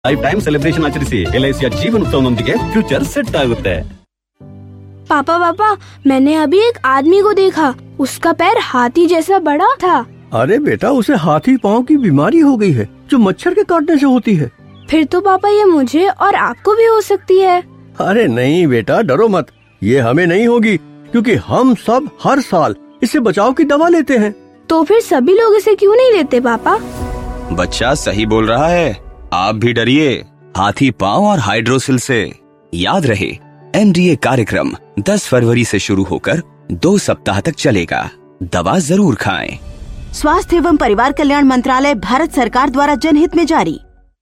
Life time celebration ಆಚರಿಸಿ ಎಲ್ಐಸಿಯ ಜೀವನೋತ್ಸವನೊಂದಿಗೆ future set ಆಗುತ್ತೆ पापा पापा मैंने अभी एक आदमी को देखा उसका पैर हाथी जैसा बड़ा था अरे बेटा उसे हाथी पाँव की बीमारी हो गई है जो मच्छर के काटने से होती है फिर तो पापा ये मुझे और आपको भी हो सकती है अरे नहीं बेटा डरो मत ये हमें नहीं होगी क्योंकि हम सब हर साल इससे बचाव की दवा लेते हैं तो फिर सभी लोग इसे क्यों नहीं लेते पापा बच्चा सही बोल रहा है आप भी डरिए हाथी पांव और हाइड्रोसिल से याद रहे एनडीए कार्यक्रम 10 फरवरी से शुरू होकर दो सप्ताह तक चलेगा दवा जरूर खाएं स्वास्थ्य एवं परिवार कल्याण मंत्रालय भारत सरकार द्वारा जनहित में जारी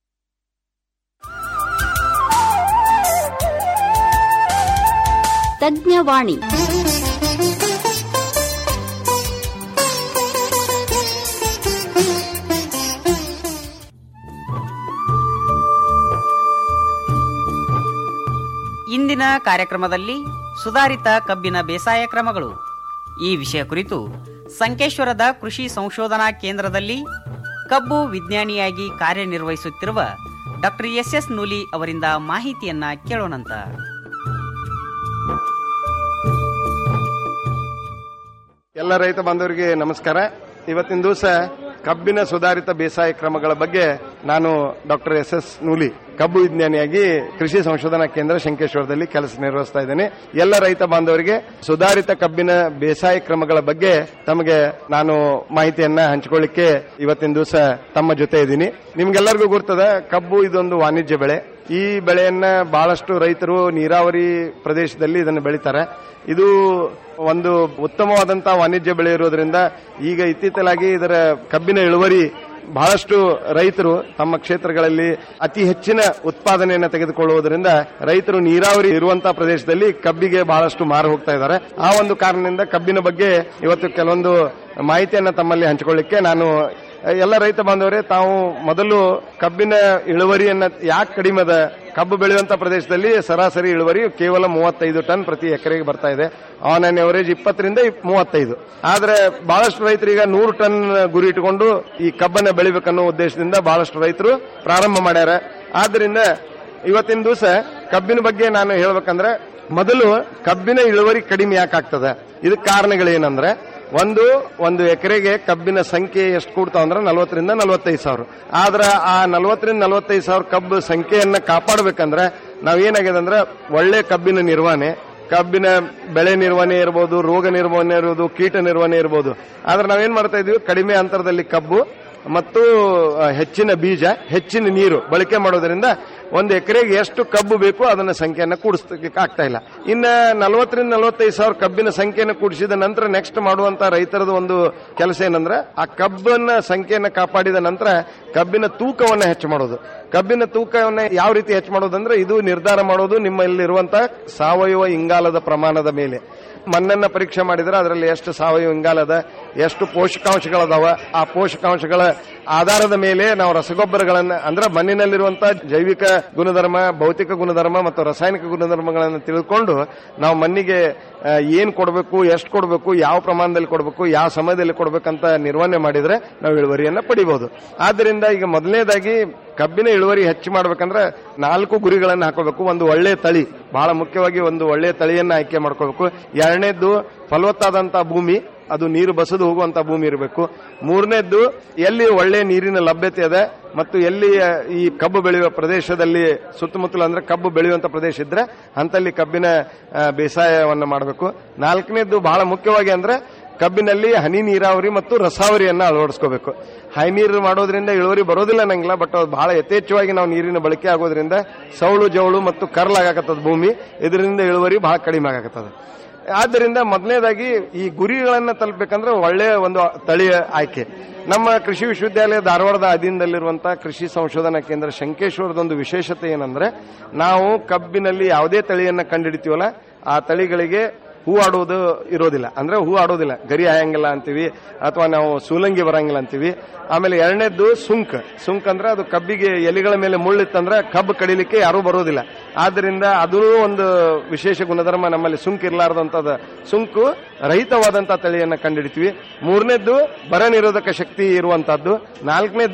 ತಜ್ಞವಾಣಿ ಇಂದಿನ ಕಾರ್ಯಕ್ರಮದಲ್ಲಿ ಸುಧಾರಿತ ಕಬ್ಬಿನ ಬೇಸಾಯ ಕ್ರಮಗಳು ಈ ವಿಷಯ ಕುರಿತು ಸಂಕೇಶ್ವರದ ಕೃಷಿ ಸಂಶೋಧನಾ ಕೇಂದ್ರದಲ್ಲಿ ಕಬ್ಬು ವಿಜ್ಞಾನಿಯಾಗಿ ಕಾರ್ಯನಿರ್ವಹಿಸುತ್ತಿರುವ ಡಾಕ್ಟರ್ ಎಸ್ ಎಸ್ ನೂಲಿ ಅವರಿಂದ ಮಾಹಿತಿಯನ್ನ ಕೇಳೋಣಂತ ಎಲ್ಲ ರೈತ ಬಾಂಧವರಿಗೆ ನಮಸ್ಕಾರ ಇವತ್ತಿನ ದಿವಸ ಕಬ್ಬಿನ ಸುಧಾರಿತ ಬೇಸಾಯ ಕ್ರಮಗಳ ಬಗ್ಗೆ ನಾನು ಡಾಕ್ಟರ್ ಎಸ್ ಎಸ್ ನೂಲಿ ಕಬ್ಬು ವಿಜ್ಞಾನಿಯಾಗಿ ಕೃಷಿ ಸಂಶೋಧನಾ ಕೇಂದ್ರ ಶಂಕೇಶ್ವರದಲ್ಲಿ ಕೆಲಸ ನಿರ್ವಹಿಸ್ತಾ ಇದ್ದೇನೆ ಎಲ್ಲ ರೈತ ಬಾಂಧವರಿಗೆ ಸುಧಾರಿತ ಕಬ್ಬಿನ ಬೇಸಾಯ ಕ್ರಮಗಳ ಬಗ್ಗೆ ತಮಗೆ ನಾನು ಮಾಹಿತಿಯನ್ನ ಹಂಚಿಕೊಳ್ಳಿಕ್ಕೆ ಇವತ್ತಿನ ದಿವಸ ತಮ್ಮ ಜೊತೆ ಇದ್ದೀನಿ ನಿಮ್ಗೆಲ್ಲರಿಗೂ ಗೊತ್ತದ ಕಬ್ಬು ಇದೊಂದು ವಾಣಿಜ್ಯ ಬೆಳೆ ಈ ಬೆಳೆಯನ್ನ ಬಹಳಷ್ಟು ರೈತರು ನೀರಾವರಿ ಪ್ರದೇಶದಲ್ಲಿ ಇದನ್ನು ಬೆಳೀತಾರೆ ಇದು ಒಂದು ಉತ್ತಮವಾದಂತಹ ವಾಣಿಜ್ಯ ಬೆಳೆ ಇರೋದ್ರಿಂದ ಈಗ ಇತ್ತೀಚಲಾಗಿ ಇದರ ಕಬ್ಬಿನ ಇಳುವರಿ ಬಹಳಷ್ಟು ರೈತರು ತಮ್ಮ ಕ್ಷೇತ್ರಗಳಲ್ಲಿ ಅತಿ ಹೆಚ್ಚಿನ ಉತ್ಪಾದನೆಯನ್ನು ತೆಗೆದುಕೊಳ್ಳುವುದರಿಂದ ರೈತರು ನೀರಾವರಿ ಇರುವಂತಹ ಪ್ರದೇಶದಲ್ಲಿ ಕಬ್ಬಿಗೆ ಬಹಳಷ್ಟು ಮಾರು ಹೋಗ್ತಾ ಇದ್ದಾರೆ ಆ ಒಂದು ಕಾರಣದಿಂದ ಕಬ್ಬಿನ ಬಗ್ಗೆ ಇವತ್ತು ಕೆಲವೊಂದು ಮಾಹಿತಿಯನ್ನ ತಮ್ಮಲ್ಲಿ ಹಂಚಿಕೊಳ್ಳಿಕ್ಕೆ ನಾನು ಎಲ್ಲ ರೈತ ಬಾಂಧವರೇ ತಾವು ಮೊದಲು ಕಬ್ಬಿನ ಇಳುವರಿಯನ್ನ ಯಾಕೆ ಕಡಿಮೆ ಅದ ಕಬ್ಬು ಬೆಳೆಯುವಂತ ಪ್ರದೇಶದಲ್ಲಿ ಸರಾಸರಿ ಇಳುವರಿ ಕೇವಲ ಮೂವತ್ತೈದು ಟನ್ ಪ್ರತಿ ಎಕರೆಗೆ ಬರ್ತಾ ಇದೆ ಆನ್ ಆನ್ ಅವರೇಜ್ ಇಪ್ಪತ್ತರಿಂದ ಇಪ್- ಮೂವತ್ತೈದು ಆದ್ರೆ ಬಹಳಷ್ಟು ರೈತರೀಗ ನೂರು ಟನ್ ಗುರಿ ಇಟ್ಟುಕೊಂಡು ಈ ಕಬ್ಬನ್ನ ಬೆಳಿಬೇಕನ್ನೋ ಉದ್ದೇಶದಿಂದ ಬಹಳಷ್ಟು ರೈತರು ಪ್ರಾರಂಭ ಮಾಡ್ಯಾರ ಆದ್ರಿಂದ ಇವತ್ತಿನ ದಿವಸ ಕಬ್ಬಿನ ಬಗ್ಗೆ ನಾನು ಹೇಳ್ಬೇಕಂದ್ರೆ ಮೊದಲು ಕಬ್ಬಿನ ಇಳುವರಿ ಕಡಿಮೆ ಯಾಕಾಗ್ತದೆ ಇದಕ್ಕೆ ಕಾರಣಗಳೇನಂದ್ರೆ ಒಂದು ಒಂದು ಎಕರೆಗೆ ಕಬ್ಬಿನ ಸಂಖ್ಯೆ ಎಷ್ಟು ಕೂಡ್ತಾವ ಅಂದ್ರೆ ನಲವತ್ತರಿಂದ ನಲವತ್ತೈದು ಸಾವಿರ ಆದ್ರೆ ಆ ನಲವತ್ತರಿಂದ ನಲವತ್ತೈದು ಸಾವಿರ ಕಬ್ಬು ಸಂಖ್ಯೆಯನ್ನ ಕಾಪಾಡಬೇಕಂದ್ರೆ ನಾವೇನಾಗಿದೆ ಅಂದ್ರೆ ಒಳ್ಳೆ ಕಬ್ಬಿನ ನಿರ್ವಹಣೆ ಕಬ್ಬಿನ ಬೆಳೆ ನಿರ್ವಹಣೆ ಇರ್ಬೋದು ರೋಗ ನಿರ್ವಹಣೆ ಇರ್ಬೋದು ಕೀಟ ನಿರ್ವಹಣೆ ಇರ್ಬೋದು ಆದ್ರೆ ನಾವೇನ್ ಮಾಡ್ತಾ ಇದೀವಿ ಕಡಿಮೆ ಅಂತರದಲ್ಲಿ ಕಬ್ಬು ಮತ್ತು ಆ, ಹೆಚ್ಚಿನ ಬೀಜ ಹೆಚ್ಚಿನ ನೀರು ಬಳಕೆ ಮಾಡೋದ್ರಿಂದ ಒಂದು ಎಕರೆಗೆ ಎಷ್ಟು ಕಬ್ಬು ಬೇಕು ಅದನ್ನ ಸಂಖ್ಯೆಯನ್ನು ಕೂಡಿಸ್ಲಿಕ್ಕೆ ಆಗ್ತಾ ಇಲ್ಲ ಇನ್ನ ನಲವತ್ತರಿಂದ ನಲವತ್ತೈದು ಸಾವಿರ ಕಬ್ಬಿನ ಸಂಖ್ಯೆಯನ್ನು ಕೂಡಿಸಿದ ನಂತರ ನೆಕ್ಸ್ಟ್ ಮಾಡುವಂತ ರೈತರದ ಒಂದು ಕೆಲಸ ಏನಂದ್ರೆ ಆ ಕಬ್ಬನ್ನ ಸಂಖ್ಯೆಯನ್ನು ಕಾಪಾಡಿದ ನಂತರ ಕಬ್ಬಿನ ತೂಕವನ್ನ ಹೆಚ್ಚು ಮಾಡೋದು ಕಬ್ಬಿನ ತೂಕವನ್ನ ಯಾವ ರೀತಿ ಹೆಚ್ಚು ಮಾಡೋದಂದ್ರೆ ಇದು ನಿರ್ಧಾರ ಮಾಡೋದು ನಿಮ್ಮಲ್ಲಿರುವಂತಹ ಸಾವಯವ ಇಂಗಾಲದ ಪ್ರಮಾಣದ ಮೇಲೆ ಮಣ್ಣನ್ನ ಪರೀಕ್ಷೆ ಮಾಡಿದ್ರೆ ಅದರಲ್ಲಿ ಎಷ್ಟು ಸಾವಯವ ಇಂಗಾಲ ಅದ ಎಷ್ಟು ಪೋಷಕಾಂಶಗಳದಾವ ಆ ಪೋಷಕಾಂಶಗಳ ಆಧಾರದ ಮೇಲೆ ನಾವು ರಸಗೊಬ್ಬರಗಳನ್ನ ಅಂದ್ರೆ ಮಣ್ಣಿನಲ್ಲಿರುವಂತಹ ಜೈವಿಕ ಗುಣಧರ್ಮ ಭೌತಿಕ ಗುಣಧರ್ಮ ಮತ್ತು ರಾಸಾಯನಿಕ ಗುಣಧರ್ಮಗಳನ್ನು ತಿಳಿದುಕೊಂಡು ನಾವು ಮಣ್ಣಿಗೆ ಆ, ಏನ್ ಕೊಡಬೇಕು ಎಷ್ಟು ಕೊಡಬೇಕು ಯಾವ ಪ್ರಮಾಣದಲ್ಲಿ ಕೊಡಬೇಕು ಯಾವ ಸಮಯದಲ್ಲಿ ಕೊಡಬೇಕಂತ ನಿರ್ವಹಣೆ ಮಾಡಿದ್ರೆ ನಾವು ಇಳುವರಿಯನ್ನ ಪಡಿಬಹುದು ಆದ್ದರಿಂದ ಈಗ ಮೊದಲನೇದಾಗಿ ಕಬ್ಬಿನ ಇಳುವರಿ ಹೆಚ್ಚು ಮಾಡ್ಬೇಕಂದ್ರೆ ನಾಲ್ಕು ಗುರಿಗಳನ್ನು ಹಾಕೋಬೇಕು ಒಂದು ಒಳ್ಳೆ ತಳಿ ಬಹಳ ಮುಖ್ಯವಾಗಿ ಒಂದು ಒಳ್ಳೆ ತಳಿಯನ್ನ ಆಯ್ಕೆ ಮಾಡ್ಕೋಬೇಕು ಎರಡನೇದ್ದು ಫಲವತ್ತಾದಂತ ಭೂಮಿ ಅದು ನೀರು ಬಸದು ಹೋಗುವಂತ ಭೂಮಿ ಇರಬೇಕು ಮೂರನೇದ್ದು ಎಲ್ಲಿ ಒಳ್ಳೆ ನೀರಿನ ಲಭ್ಯತೆ ಇದೆ ಮತ್ತು ಎಲ್ಲಿ ಆ, ಈ ಕಬ್ಬು ಬೆಳೆಯುವ ಪ್ರದೇಶದಲ್ಲಿ ಸುತ್ತಮುತ್ತಲು ಅಂದ್ರೆ ಕಬ್ಬು ಬೆಳೆಯುವಂತ ಪ್ರದೇಶ ಇದ್ರೆ ಅಂತಲ್ಲಿ ಕಬ್ಬಿನ ಆ, ಬೇಸಾಯವನ್ನ ಮಾಡಬೇಕು ನಾಲ್ಕನೇದ್ದು ಬಹಳ ಮುಖ್ಯವಾಗಿ ಅಂದ್ರೆ ಕಬ್ಬಿನಲ್ಲಿ ಹನಿ ನೀರಾವರಿ ಮತ್ತು ರಸಾವರಿಯನ್ನ ಅಳವಡಿಸ್ಕೋಬೇಕು ಹನಿ ನೀರು ಮಾಡೋದ್ರಿಂದ ಇಳುವರಿ ಬರೋದಿಲ್ಲ ನಂಗಿಲ್ಲ ಬಟ್ ಅದು ಬಹಳ ಯಥೇಚ್ಛವಾಗಿ ನಾವು ನೀರಿನ ಬಳಕೆ ಆಗೋದ್ರಿಂದ ಸೌಳು ಜವಳು ಮತ್ತು ಕರ್ಲಾಗತ್ತದ ಭೂಮಿ ಇದರಿಂದ ಇಳುವರಿ ಬಹಳ ಕಡಿಮೆ ಆಗತ್ತದ ಆದ್ದರಿಂದ ಮೊದಲನೇದಾಗಿ ಈ ಗುರಿಗಳನ್ನ ತಲುಪಬೇಕಂದ್ರೆ ಒಳ್ಳೆಯ ಒಂದು ತಳಿಯ ಆಯ್ಕೆ ನಮ್ಮ ಕೃಷಿ ವಿಶ್ವವಿದ್ಯಾಲಯ ಧಾರವಾಡದ ಅಧೀನದಲ್ಲಿರುವಂತಹ ಕೃಷಿ ಸಂಶೋಧನಾ ಕೇಂದ್ರ ಶಂಕೇಶ್ವರದೊಂದು ವಿಶೇಷತೆ ಏನಂದ್ರೆ ನಾವು ಕಬ್ಬಿನಲ್ಲಿ ಯಾವುದೇ ತಳಿಯನ್ನ ಕಂಡುಹಿಡಿತೀವಲ್ಲ ಆ ತಳಿಗಳಿಗೆ ಹೂ ಆಡೋದು ಇರೋದಿಲ್ಲ ಅಂದ್ರೆ ಹೂ ಆಡೋದಿಲ್ಲ ಗರಿ ಆಯಂಗಿಲ್ಲ ಅಂತೀವಿ ಅಥವಾ ನಾವು ಸೂಲಂಗಿ ಬರಂಗಿಲ್ಲ ಅಂತೀವಿ ಆಮೇಲೆ ಎರಡನೇದ್ದು ಸುಂಕ ಸುಂಕ ಅಂದ್ರೆ ಅದು ಕಬ್ಬಿಗೆ ಎಲೆಗಳ ಮೇಲೆ ಮುಳ್ಳಿತ್ತಂದ್ರೆ ಕಬ್ಬು ಕಡಿಲಿಕ್ಕೆ ಯಾರೂ ಬರೋದಿಲ್ಲ ಆದ್ರಿಂದ ಅದು ಒಂದು ವಿಶೇಷ ಗುಣಧರ್ಮ ನಮ್ಮಲ್ಲಿ ಸುಂಕ ಇರಲಾರ್ದಂತದ ಸುಂಕು ರಹಿತವಾದಂತಹ ತಳಿಯನ್ನ ಕಂಡುಹಿಡಿತೀವಿ ಮೂರನೇದ್ದು ಬರ ನಿರೋಧಕ ಶಕ್ತಿ ಇರುವಂತಹದ್ದು ನಾಲ್ಕನೇದ್ದು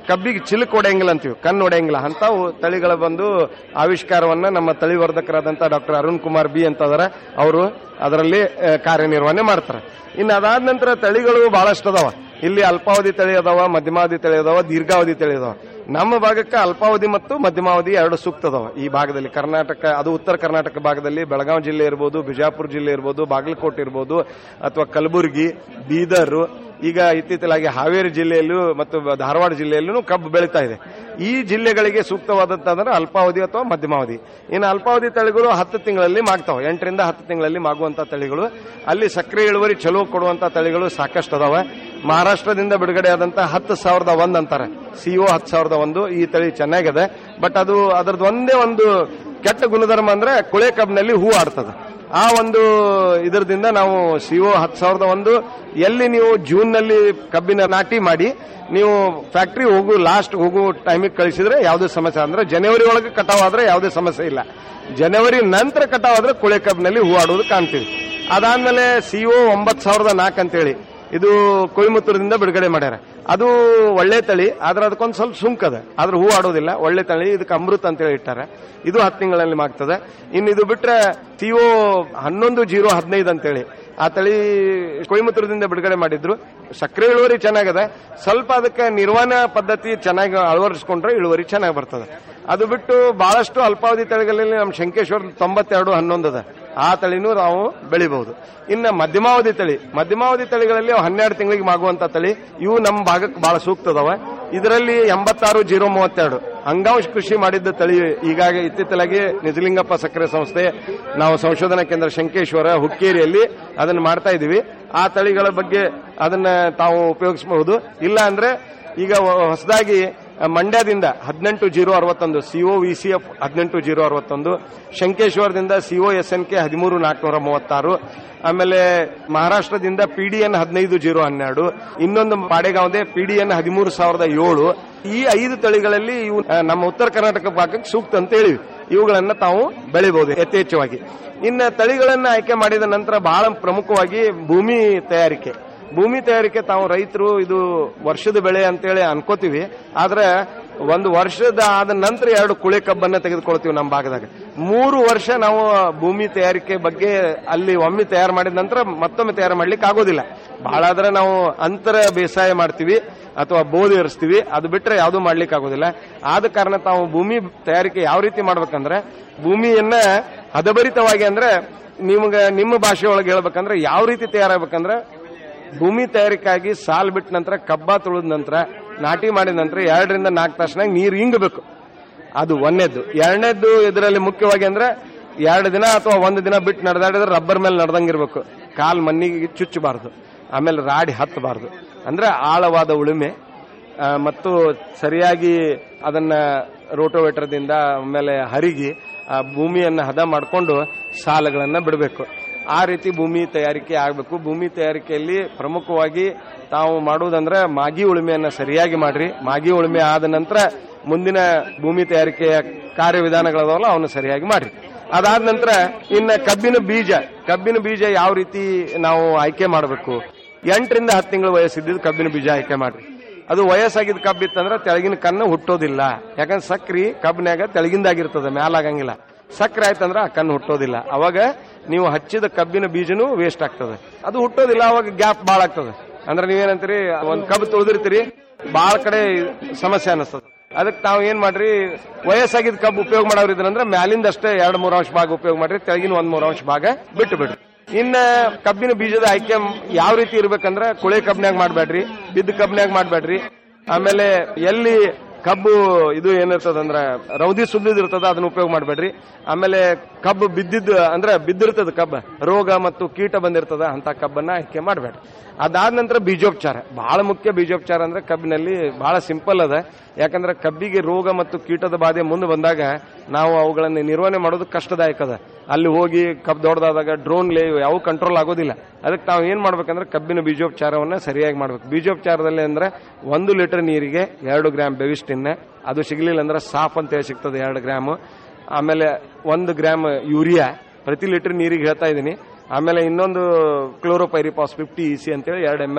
ಕಬ್ಬಿಗೆ ಚಿಲಕ್ ಹೊಡೆಯಂಗಿಲ್ಲ ಅಂತೀವಿ ಕಣ್ಣು ಹೊಡೆಯಂಗಿಲ್ಲ ಅಂತಾವು ತಳಿಗಳ ಬಂದು ಆವಿಷ್ಕಾರವನ್ನ ನಮ್ಮ ತಳಿವರ್ಧಕರಾದಂತ ಡಾಕ್ಟರ್ ಅರುಣ್ ಕುಮಾರ್ ಬಿ ಅಂತ ಅದರ ಅವರು ಅದರಲ್ಲಿ ಆ, ಕಾರ್ಯನಿರ್ವಹಣೆ ಮಾಡ್ತಾರೆ ಇನ್ನು ಅದಾದ ನಂತರ ತಳಿಗಳು ಬಹಳಷ್ಟು ಅದಾವ ಇಲ್ಲಿ ಅಲ್ಪಾವಧಿ ತಳಿ ಅದಾವ ಮಧ್ಯಮಾವಧಿ ತಳಿ ಅದಾವ ದೀರ್ಘಾವಧಿ ತಳಿ ಅದಾವ ನಮ್ಮ ಭಾಗಕ್ಕೆ ಅಲ್ಪಾವಧಿ ಮತ್ತು ಮಧ್ಯಮಾವಧಿ ಎರಡು ಸೂಕ್ತ ಅದಾವ ಈ ಭಾಗದಲ್ಲಿ ಕರ್ನಾಟಕ ಅದು ಉತ್ತರ ಕರ್ನಾಟಕ ಭಾಗದಲ್ಲಿ ಬೆಳಗಾವಿ ಜಿಲ್ಲೆ ಇರ್ಬೋದು ಬಿಜಾಪುರ ಜಿಲ್ಲೆ ಇರ್ಬೋದು ಬಾಗಲಕೋಟೆ ಇರ್ಬೋದು ಅಥವಾ ಕಲಬುರಗಿ ಬೀದರ್ ಈಗ ಇತ್ತೀಚಲಾಗಿ ಹಾವೇರಿ ಜಿಲ್ಲೆಯಲ್ಲೂ ಮತ್ತು ಧಾರವಾಡ ಜಿಲ್ಲೆಯಲ್ಲೂ ಕಬ್ಬು ಬೆಳೀತಾ ಇದೆ ಈ ಜಿಲ್ಲೆಗಳಿಗೆ ಸೂಕ್ತವಾದಂತಂದ್ರೆ ಅಲ್ಪಾವಧಿ ಅಥವಾ ಮಧ್ಯಮಾವಧಿ ಇನ್ನು ಅಲ್ಪಾವಧಿ ತಳಿಗಳು ಹತ್ತು ತಿಂಗಳಲ್ಲಿ ಮಾಗ್ತಾವೆ ಎಂಟರಿಂದ ಹತ್ತು ತಿಂಗಳಲ್ಲಿ ಮಾಗುವಂತ ತಳಿಗಳು ಅಲ್ಲಿ ಸಕ್ರೆ ಇಳುವರಿ ಚಲೋ ಕೊಡುವಂತ ತಳಿಗಳು ಸಾಕಷ್ಟು ಅದಾವ ಮಹಾರಾಷ್ಟ್ರದಿಂದ ಬಿಡುಗಡೆ ಆದಂತ ಹತ್ತು ಸಾವಿರದ ಒಂದ್ ಅಂತಾರೆ ಸಿಒ ಹತ್ತು ಸಾವಿರದ ಒಂದು ಈ ತಳಿ ಚೆನ್ನಾಗಿದೆ ಬಟ್ ಅದು ಅದರದ್ದು ಒಂದೇ ಒಂದು ಕೆಟ್ಟ ಗುಣಧರ್ಮ ಅಂದ್ರೆ ಕುಳೆ ಕಬ್ಬಿನಲ್ಲಿ ಹೂ ಆಡ್ತದೆ ಆ ಒಂದು ಇದರದಿಂದ ನಾವು ಸಿಒ ಹತ್ತು ಸಾವಿರದ ಒಂದು ಎಲ್ಲಿ ನೀವು ಜೂನ್ ನಲ್ಲಿ ಕಬ್ಬಿನ ನಾಟಿ ಮಾಡಿ ನೀವು ಫ್ಯಾಕ್ಟರಿ ಹೋಗು ಲಾಸ್ಟ್ ಹೋಗು ಟೈಮಿಗೆ ಕಳಿಸಿದ್ರೆ ಯಾವುದೇ ಸಮಸ್ಯೆ ಅಂದ್ರೆ ಜನವರಿ ಒಳಗೆ ಕಟಾವ್ ಆದ್ರೆ ಯಾವುದೇ ಸಮಸ್ಯೆ ಇಲ್ಲ ಜನವರಿ ನಂತರ ಕಟಾವ್ ಆದ್ರೆ ಕುಳೆ ಕಬ್ಬಿನಲ್ಲಿ ಹೂ ಆಡೋದು ಕಾಣ್ತೀವಿ ಅದಾದ್ಮೇಲೆ ಸಿಒ ಒಂಬತ್ತು ಸಾವಿರದ ನಾಲ್ಕು ಅಂತೇಳಿ ಇದು ಕೊಯಮತ್ತೂರದಿಂದ ಬಿಡುಗಡೆ ಮಾಡ್ಯಾರ ಅದು ಒಳ್ಳೆ ತಳಿ ಆದ್ರೆ ಅದಕ್ಕೊಂದು ಸ್ವಲ್ಪ ಸುಂಕ ಅದ ಆದ್ರೆ ಹೂ ಆಡೋದಿಲ್ಲ ಒಳ್ಳೆ ತಳಿ ಇದಕ್ಕೆ ಅಮೃತ ಅಂತೇಳಿ ಇಟ್ಟಾರೆ ಇದು ಹತ್ತು ತಿಂಗಳಲ್ಲಿ ಮಾಗ್ತದೆ ಇನ್ನು ಇದು ಬಿಟ್ರೆ ಸಿಒ ಹನ್ನೊಂದು ಜೀರೋ ಹದಿನೈದು ಅಂತೇಳಿ ಆ ತಳಿ ಕೊಯಮತ್ತೂರದಿಂದ ಬಿಡುಗಡೆ ಮಾಡಿದ್ರು ಸಕ್ಕರೆ ಇಳುವರಿ ಚೆನ್ನಾಗದೆ ಸ್ವಲ್ಪ ಅದಕ್ಕೆ ನಿರ್ವಹಣಾ ಪದ್ಧತಿ ಚೆನ್ನಾಗಿ ಅಳವಡಿಸ್ಕೊಂಡ್ರೆ ಇಳುವರಿ ಚೆನ್ನಾಗಿ ಬರ್ತದೆ ಅದು ಬಿಟ್ಟು ಬಹಳಷ್ಟು ಅಲ್ಪಾವಧಿ ತಳಿಗಳಲ್ಲಿ ನಮ್ಮ ಶಂಕೇಶ್ವರ ತೊಂಬತ್ತೆರಡು ಹನ್ನೊಂದು ಅದ ಆ ತಳಿನೂ ನಾವು ಬೆಳಿಬಹುದು ಇನ್ನು ಮಧ್ಯಮಾವಧಿ ತಳಿ ಮಧ್ಯಮಾವಧಿ ತಳಿಗಳಲ್ಲಿ ಅವು ಹನ್ನೆರಡು ತಿಂಗಳಿಗೆ ಮಾಗುವಂತ ತಳಿ ಇವು ನಮ್ಮ ಭಾಗಕ್ಕೆ ಬಹಳ ಸೂಕ್ತ ಅದಾವ ಇದರಲ್ಲಿ ಎಂಬತ್ತಾರು ಜೀರೋ ಮೂವತ್ತೆರಡು ಅಂಗಾಂಶ ಕೃಷಿ ಮಾಡಿದ್ದ ತಳಿ ಈಗಾಗ ಇತ್ತಿತ್ತಲಾಗಿ ನಿಜಲಿಂಗಪ್ಪ ಸಕ್ಕರೆ ಸಂಸ್ಥೆ ನಾವು ಸಂಶೋಧನಾ ಕೇಂದ್ರ ಶಂಕೇಶ್ವರ ಹುಕ್ಕೇರಿಯಲ್ಲಿ ಅದನ್ನು ಮಾಡ್ತಾ ಇದೀವಿ ಆ ತಳಿಗಳ ಬಗ್ಗೆ ಅದನ್ನ ತಾವು ಉಪಯೋಗಿಸಬಹುದು ಇಲ್ಲ ಅಂದ್ರೆ ಈಗ ಹೊಸದಾಗಿ ಮಂಡ್ಯದಿಂದ ಹದಿನೆಂಟು ಜೀರೋ ಅರವತ್ತೊಂದು ಸಿಒ ವಿಸಿಎಫ್ ಹದಿನೆಂಟು ಜೀರೋ ಅರವತ್ತೊಂದು ಶಂಕೇಶ್ವರದಿಂದ ಸಿಒ ಎಸ್ ಎನ್ ಕೆ ಹದಿಮೂರು ನಾಲ್ಕುನೂರ ಮೂವತ್ತಾರು ಆಮೇಲೆ ಮಹಾರಾಷ್ಟ್ರದಿಂದ ಪಿಡಿಎನ್ ಹದಿನೈದು ಜೀರೋ ಹನ್ನೆರಡು ಇನ್ನೊಂದು ಪಾಡೆಗಾಂವದೆ ಪಿಡಿಎನ್ ಹದಿಮೂರು ಸಾವಿರದ ಏಳು ಈ ಐದು ತಳಿಗಳಲ್ಲಿ ಇವು ಆ, ನಮ್ಮ ಉತ್ತರ ಕರ್ನಾಟಕ ಭಾಗಕ್ಕೆ ಸೂಕ್ತ ಅಂತ ಹೇಳಿವಿ ಇವುಗಳನ್ನ ತಾವು ಬೆಳಿಬಹುದು ಯಥೇಚ್ಛವಾಗಿ ಇನ್ನು ತಳಿಗಳನ್ನ ಆಯ್ಕೆ ಮಾಡಿದ ನಂತರ ಬಹಳ ಪ್ರಮುಖವಾಗಿ ಭೂಮಿ ತಯಾರಿಕೆ ಭೂಮಿ ತಯಾರಿಕೆ ತಾವು ರೈತರು ಇದು ವರ್ಷದ ಬೆಳೆ ಅಂತೇಳಿ ಅನ್ಕೋತೀವಿ ಆದ್ರೆ ಒಂದು ವರ್ಷದ ಆದ ನಂತರ ಎರಡು ಕುಳೆ ಕಬ್ಬನ್ನ ತೆಗೆದುಕೊಳ್ತೀವಿ ನಮ್ಮ ಭಾಗದಾಗ ಮೂರು ವರ್ಷ ನಾವು ಭೂಮಿ ತಯಾರಿಕೆ ಬಗ್ಗೆ ಅಲ್ಲಿ ಒಮ್ಮೆ ತಯಾರು ಮಾಡಿದ ನಂತರ ಮತ್ತೊಮ್ಮೆ ತಯಾರು ಮಾಡ್ಲಿಕ್ಕೆ ಆಗೋದಿಲ್ಲ ಬಹಳ ಆದ್ರೆ ನಾವು ಅಂತರ ಬೇಸಾಯ ಮಾಡ್ತೀವಿ ಅಥವಾ ಬೋಧಿ ಏರಿಸ್ತೀವಿ ಅದು ಬಿಟ್ರೆ ಯಾವುದು ಮಾಡ್ಲಿಕ್ಕೆ ಆಗೋದಿಲ್ಲ ಆದ ಕಾರಣ ತಾವು ಭೂಮಿ ತಯಾರಿಕೆ ಯಾವ ರೀತಿ ಮಾಡ್ಬೇಕಂದ್ರೆ ಭೂಮಿಯನ್ನ ಹದಭರಿತವಾಗಿ ಅಂದ್ರೆ ನಿಮ್ಗೆ ನಿಮ್ಮ ಭಾಷೆ ಒಳಗೆ ಹೇಳ್ಬೇಕಂದ್ರೆ ಯಾವ ರೀತಿ ತಯಾರಾಗಬೇಕಂದ್ರೆ ಭೂಮಿ ತಯಾರಿಕೆಯಾಗಿ ಸಾಲ್ ಬಿಟ್ಟ ನಂತರ ಕಬ್ಬ ತುಳಿದ ನಂತರ ನಾಟಿ ಮಾಡಿದ ನಂತರ ಎರಡರಿಂದ ನಾಲ್ಕು ತಾಸಿನಾಗ ನೀರು ಹಿಂಗಬೇಕು ಅದು ಒಂದೇದ್ದು ಎರಡನೇದ್ದು ಇದರಲ್ಲಿ ಮುಖ್ಯವಾಗಿ ಅಂದ್ರೆ ಎರಡು ದಿನ ಅಥವಾ ಒಂದು ದಿನ ಬಿಟ್ಟು ನಡೆದಾಡಿದ್ರೆ ರಬ್ಬರ್ ಮೇಲೆ ನಡೆದಂಗಿರ್ಬೇಕು ಕಾಲ್ ಮಣ್ಣಿಗೆ ಚುಚ್ಚಬಾರ್ದು ಆಮೇಲೆ ರಾಡಿ ಹತ್ತಬಾರ್ದು ಅಂದ್ರೆ ಆಳವಾದ ಉಳುಮೆ ಆ, ಮತ್ತು ಸರಿಯಾಗಿ ಅದನ್ನ ರೋಟೋವೇಟರ್ದಿಂದ ಆಮೇಲೆ ಹರಿಗಿ ಆ ಭೂಮಿಯನ್ನ ಹದ ಮಾಡಿಕೊಂಡು ಸಾಲಗಳನ್ನ ಬಿಡಬೇಕು ಆ ರೀತಿ ಭೂಮಿ ತಯಾರಿಕೆ ಆಗಬೇಕು ಭೂಮಿ ತಯಾರಿಕೆಯಲ್ಲಿ ಪ್ರಮುಖವಾಗಿ ತಾವು ಮಾಡುವುದಂದ್ರೆ ಮಾಗಿ ಉಳುಮೆಯನ್ನ ಸರಿಯಾಗಿ ಮಾಡ್ರಿ ಮಾಗಿ ಉಳುಮೆ ಆದ ನಂತರ ಮುಂದಿನ ಭೂಮಿ ತಯಾರಿಕೆಯ ಕಾರ್ಯವಿಧಾನಗಳದಾವಲ್ಲ ಅವನ್ನ ಸರಿಯಾಗಿ ಮಾಡ್ರಿ ಅದಾದ ನಂತರ ಇನ್ನ ಕಬ್ಬಿನ ಬೀಜ ಕಬ್ಬಿನ ಬೀಜ ಯಾವ ರೀತಿ ನಾವು ಆಯ್ಕೆ ಮಾಡಬೇಕು ಎಂಟರಿಂದ ಹತ್ತು ತಿಂಗಳ ವಯಸ್ಸಿದ್ದು ಕಬ್ಬಿನ ಬೀಜ ಆಯ್ಕೆ ಮಾಡ್ರಿ ಅದು ವಯಸ್ಸಾಗಿದ್ದ ಕಬ್ಬು ಇತ್ತಂದ್ರೆ ತೆಳಗಿನ ಕಣ್ಣು ಹುಟ್ಟೋದಿಲ್ಲ ಯಾಕಂದ್ರೆ ಸಕ್ರಿ ಕಬ್ಬಿನಾಗ ತೆಳಗಿಂದಾಗಿರ್ತದೆ ಮ್ಯಾಲಾಗಂಗಿಲ್ಲ ಸಕ್ರೆ ಆಯ್ತಂದ್ರೆ ಆ ಕಣ್ಣು ಹುಟ್ಟೋದಿಲ್ಲ ಅವಾಗ ನೀವು ಹಚ್ಚಿದ ಕಬ್ಬಿನ ಬೀಜನೂ ವೇಸ್ಟ್ ಆಗ್ತದೆ ಅದು ಹುಟ್ಟೋದಿಲ್ಲ ಅವಾಗ ಗ್ಯಾಪ್ ಬಾಳ ಆಗ್ತದೆ ಅಂದ್ರೆ ನೀವೇನಂತೀರಿ ಒಂದ್ ಕಬ್ಬು ತೊಳೆದಿರ್ತೀರಿ ಬಾಳ ಕಡೆ ಸಮಸ್ಯೆ ಅನಿಸ್ತದೆ ಅದಕ್ಕೆ ತಾವು ಏನ್ ಮಾಡ್ರಿ ವಯಸ್ಸಾಗಿದ್ದ ಕಬ್ಬು ಉಪಯೋಗ ಮಾಡೋರು ಇದ್ರಂದ್ರೆ ಮ್ಯಾಲಿಂದ ಅಷ್ಟೇ ಎರಡು ಮೂರು ಅಂಶ ಭಾಗ ಉಪಯೋಗ ಮಾಡ್ರಿ ತೆಳಗಿನ ಒಂದ್ ಮೂರು ಅಂಶ ಭಾಗ ಬಿಟ್ಟು ಬಿಡ್ರಿ ಇನ್ನ ಕಬ್ಬಿನ ಬೀಜದ ಆಯ್ಕೆ ಯಾವ ರೀತಿ ಇರ್ಬೇಕಂದ್ರೆ ಕುಳೆ ಕಬ್ಬಿನಾಗ ಮಾಡ್ಬೇಡ್ರಿ ಬಿದ್ದ ಕಬ್ಬಿನಾಗ ಮಾಡ್ಬೇಡ್ರಿ ಆಮೇಲೆ ಎಲ್ಲಿ ಕಬ್ಬು ಇದು ಏನಿರ್ತದ ಅಂದ್ರ ರೌದಿ ಸುಬ್ಬಿದ್ ಇರ್ತದ ಅದನ್ನ ಉಪಯೋಗ ಮಾಡಬೇಡ್ರಿ ಆಮೇಲೆ ಕಬ್ಬು ಬಿದ್ದಿದ್ದು ಅಂದ್ರೆ ಬಿದ್ದಿರ್ತದ ಕಬ್ಬ ರೋಗ ಮತ್ತು ಕೀಟ ಬಂದಿರ್ತದ ಅಂತ ಕಬ್ಬನ್ನ ಆಯ್ಕೆ ಮಾಡಬೇಡ್ರಿ ಅದಾದ ನಂತರ ಬೀಜೋಪಚಾರ ಬಹಳ ಮುಖ್ಯ ಬೀಜೋಪಚಾರ ಅಂದ್ರೆ ಕಬ್ಬಿನಲ್ಲಿ ಬಹಳ ಸಿಂಪಲ್ ಅದ ಯಾಕಂದ್ರೆ ಕಬ್ಬಿಗೆ ರೋಗ ಮತ್ತು ಕೀಟದ ಬಾಧೆ ಮುಂದೆ ಬಂದಾಗ ನಾವು ಅವುಗಳನ್ನು ನಿರ್ವಹಣೆ ಮಾಡೋದು ಕಷ್ಟದಾಯಕ ಅದ ಅಲ್ಲಿ ಹೋಗಿ ಕಬ್ಬು ದೊಡ್ಡದಾದಾಗ ಡ್ರೋನ್ ಲೇ ಯಾವ ಕಂಟ್ರೋಲ್ ಆಗೋದಿಲ್ಲ ಅದಕ್ಕೆ ನಾವು ಏನ್ ಮಾಡ್ಬೇಕಂದ್ರೆ ಕಬ್ಬಿನ ಬೀಜೋಪಚಾರವನ್ನ ಸರಿಯಾಗಿ ಮಾಡ್ಬೇಕು ಬೀಜೋಪಚಾರದಲ್ಲಿ ಅಂದ್ರೆ ಒಂದು ಲೀಟರ್ ನೀರಿಗೆ ಎರಡು ಗ್ರಾಮ್ ಬೆವಿಸ್ಟಿನ್ ಅದು ಸಿಗ್ಲಿಲ್ಲ ಅಂದ್ರೆ ಸಾಫ್ ಅಂತೇಳಿ ಸಿಗ್ತದೆ ಎರಡು ಗ್ರಾಮ್ ಆಮೇಲೆ ಒಂದು ಗ್ರಾಮ್ ಯೂರಿಯಾ ಪ್ರತಿ ಲೀಟರ್ ನೀರಿಗೆ ಹೇಳ್ತಾ ಇದ್ದೀನಿ ಆಮೇಲೆ ಇನ್ನೊಂದು ಕ್ಲೋರೋಪೈರಿಪಾಸ್ ಫಿಫ್ಟಿ ಇ ಸಿ ಅಂತೇಳಿ ಎರಡು ಎಮ್ ಎಲ್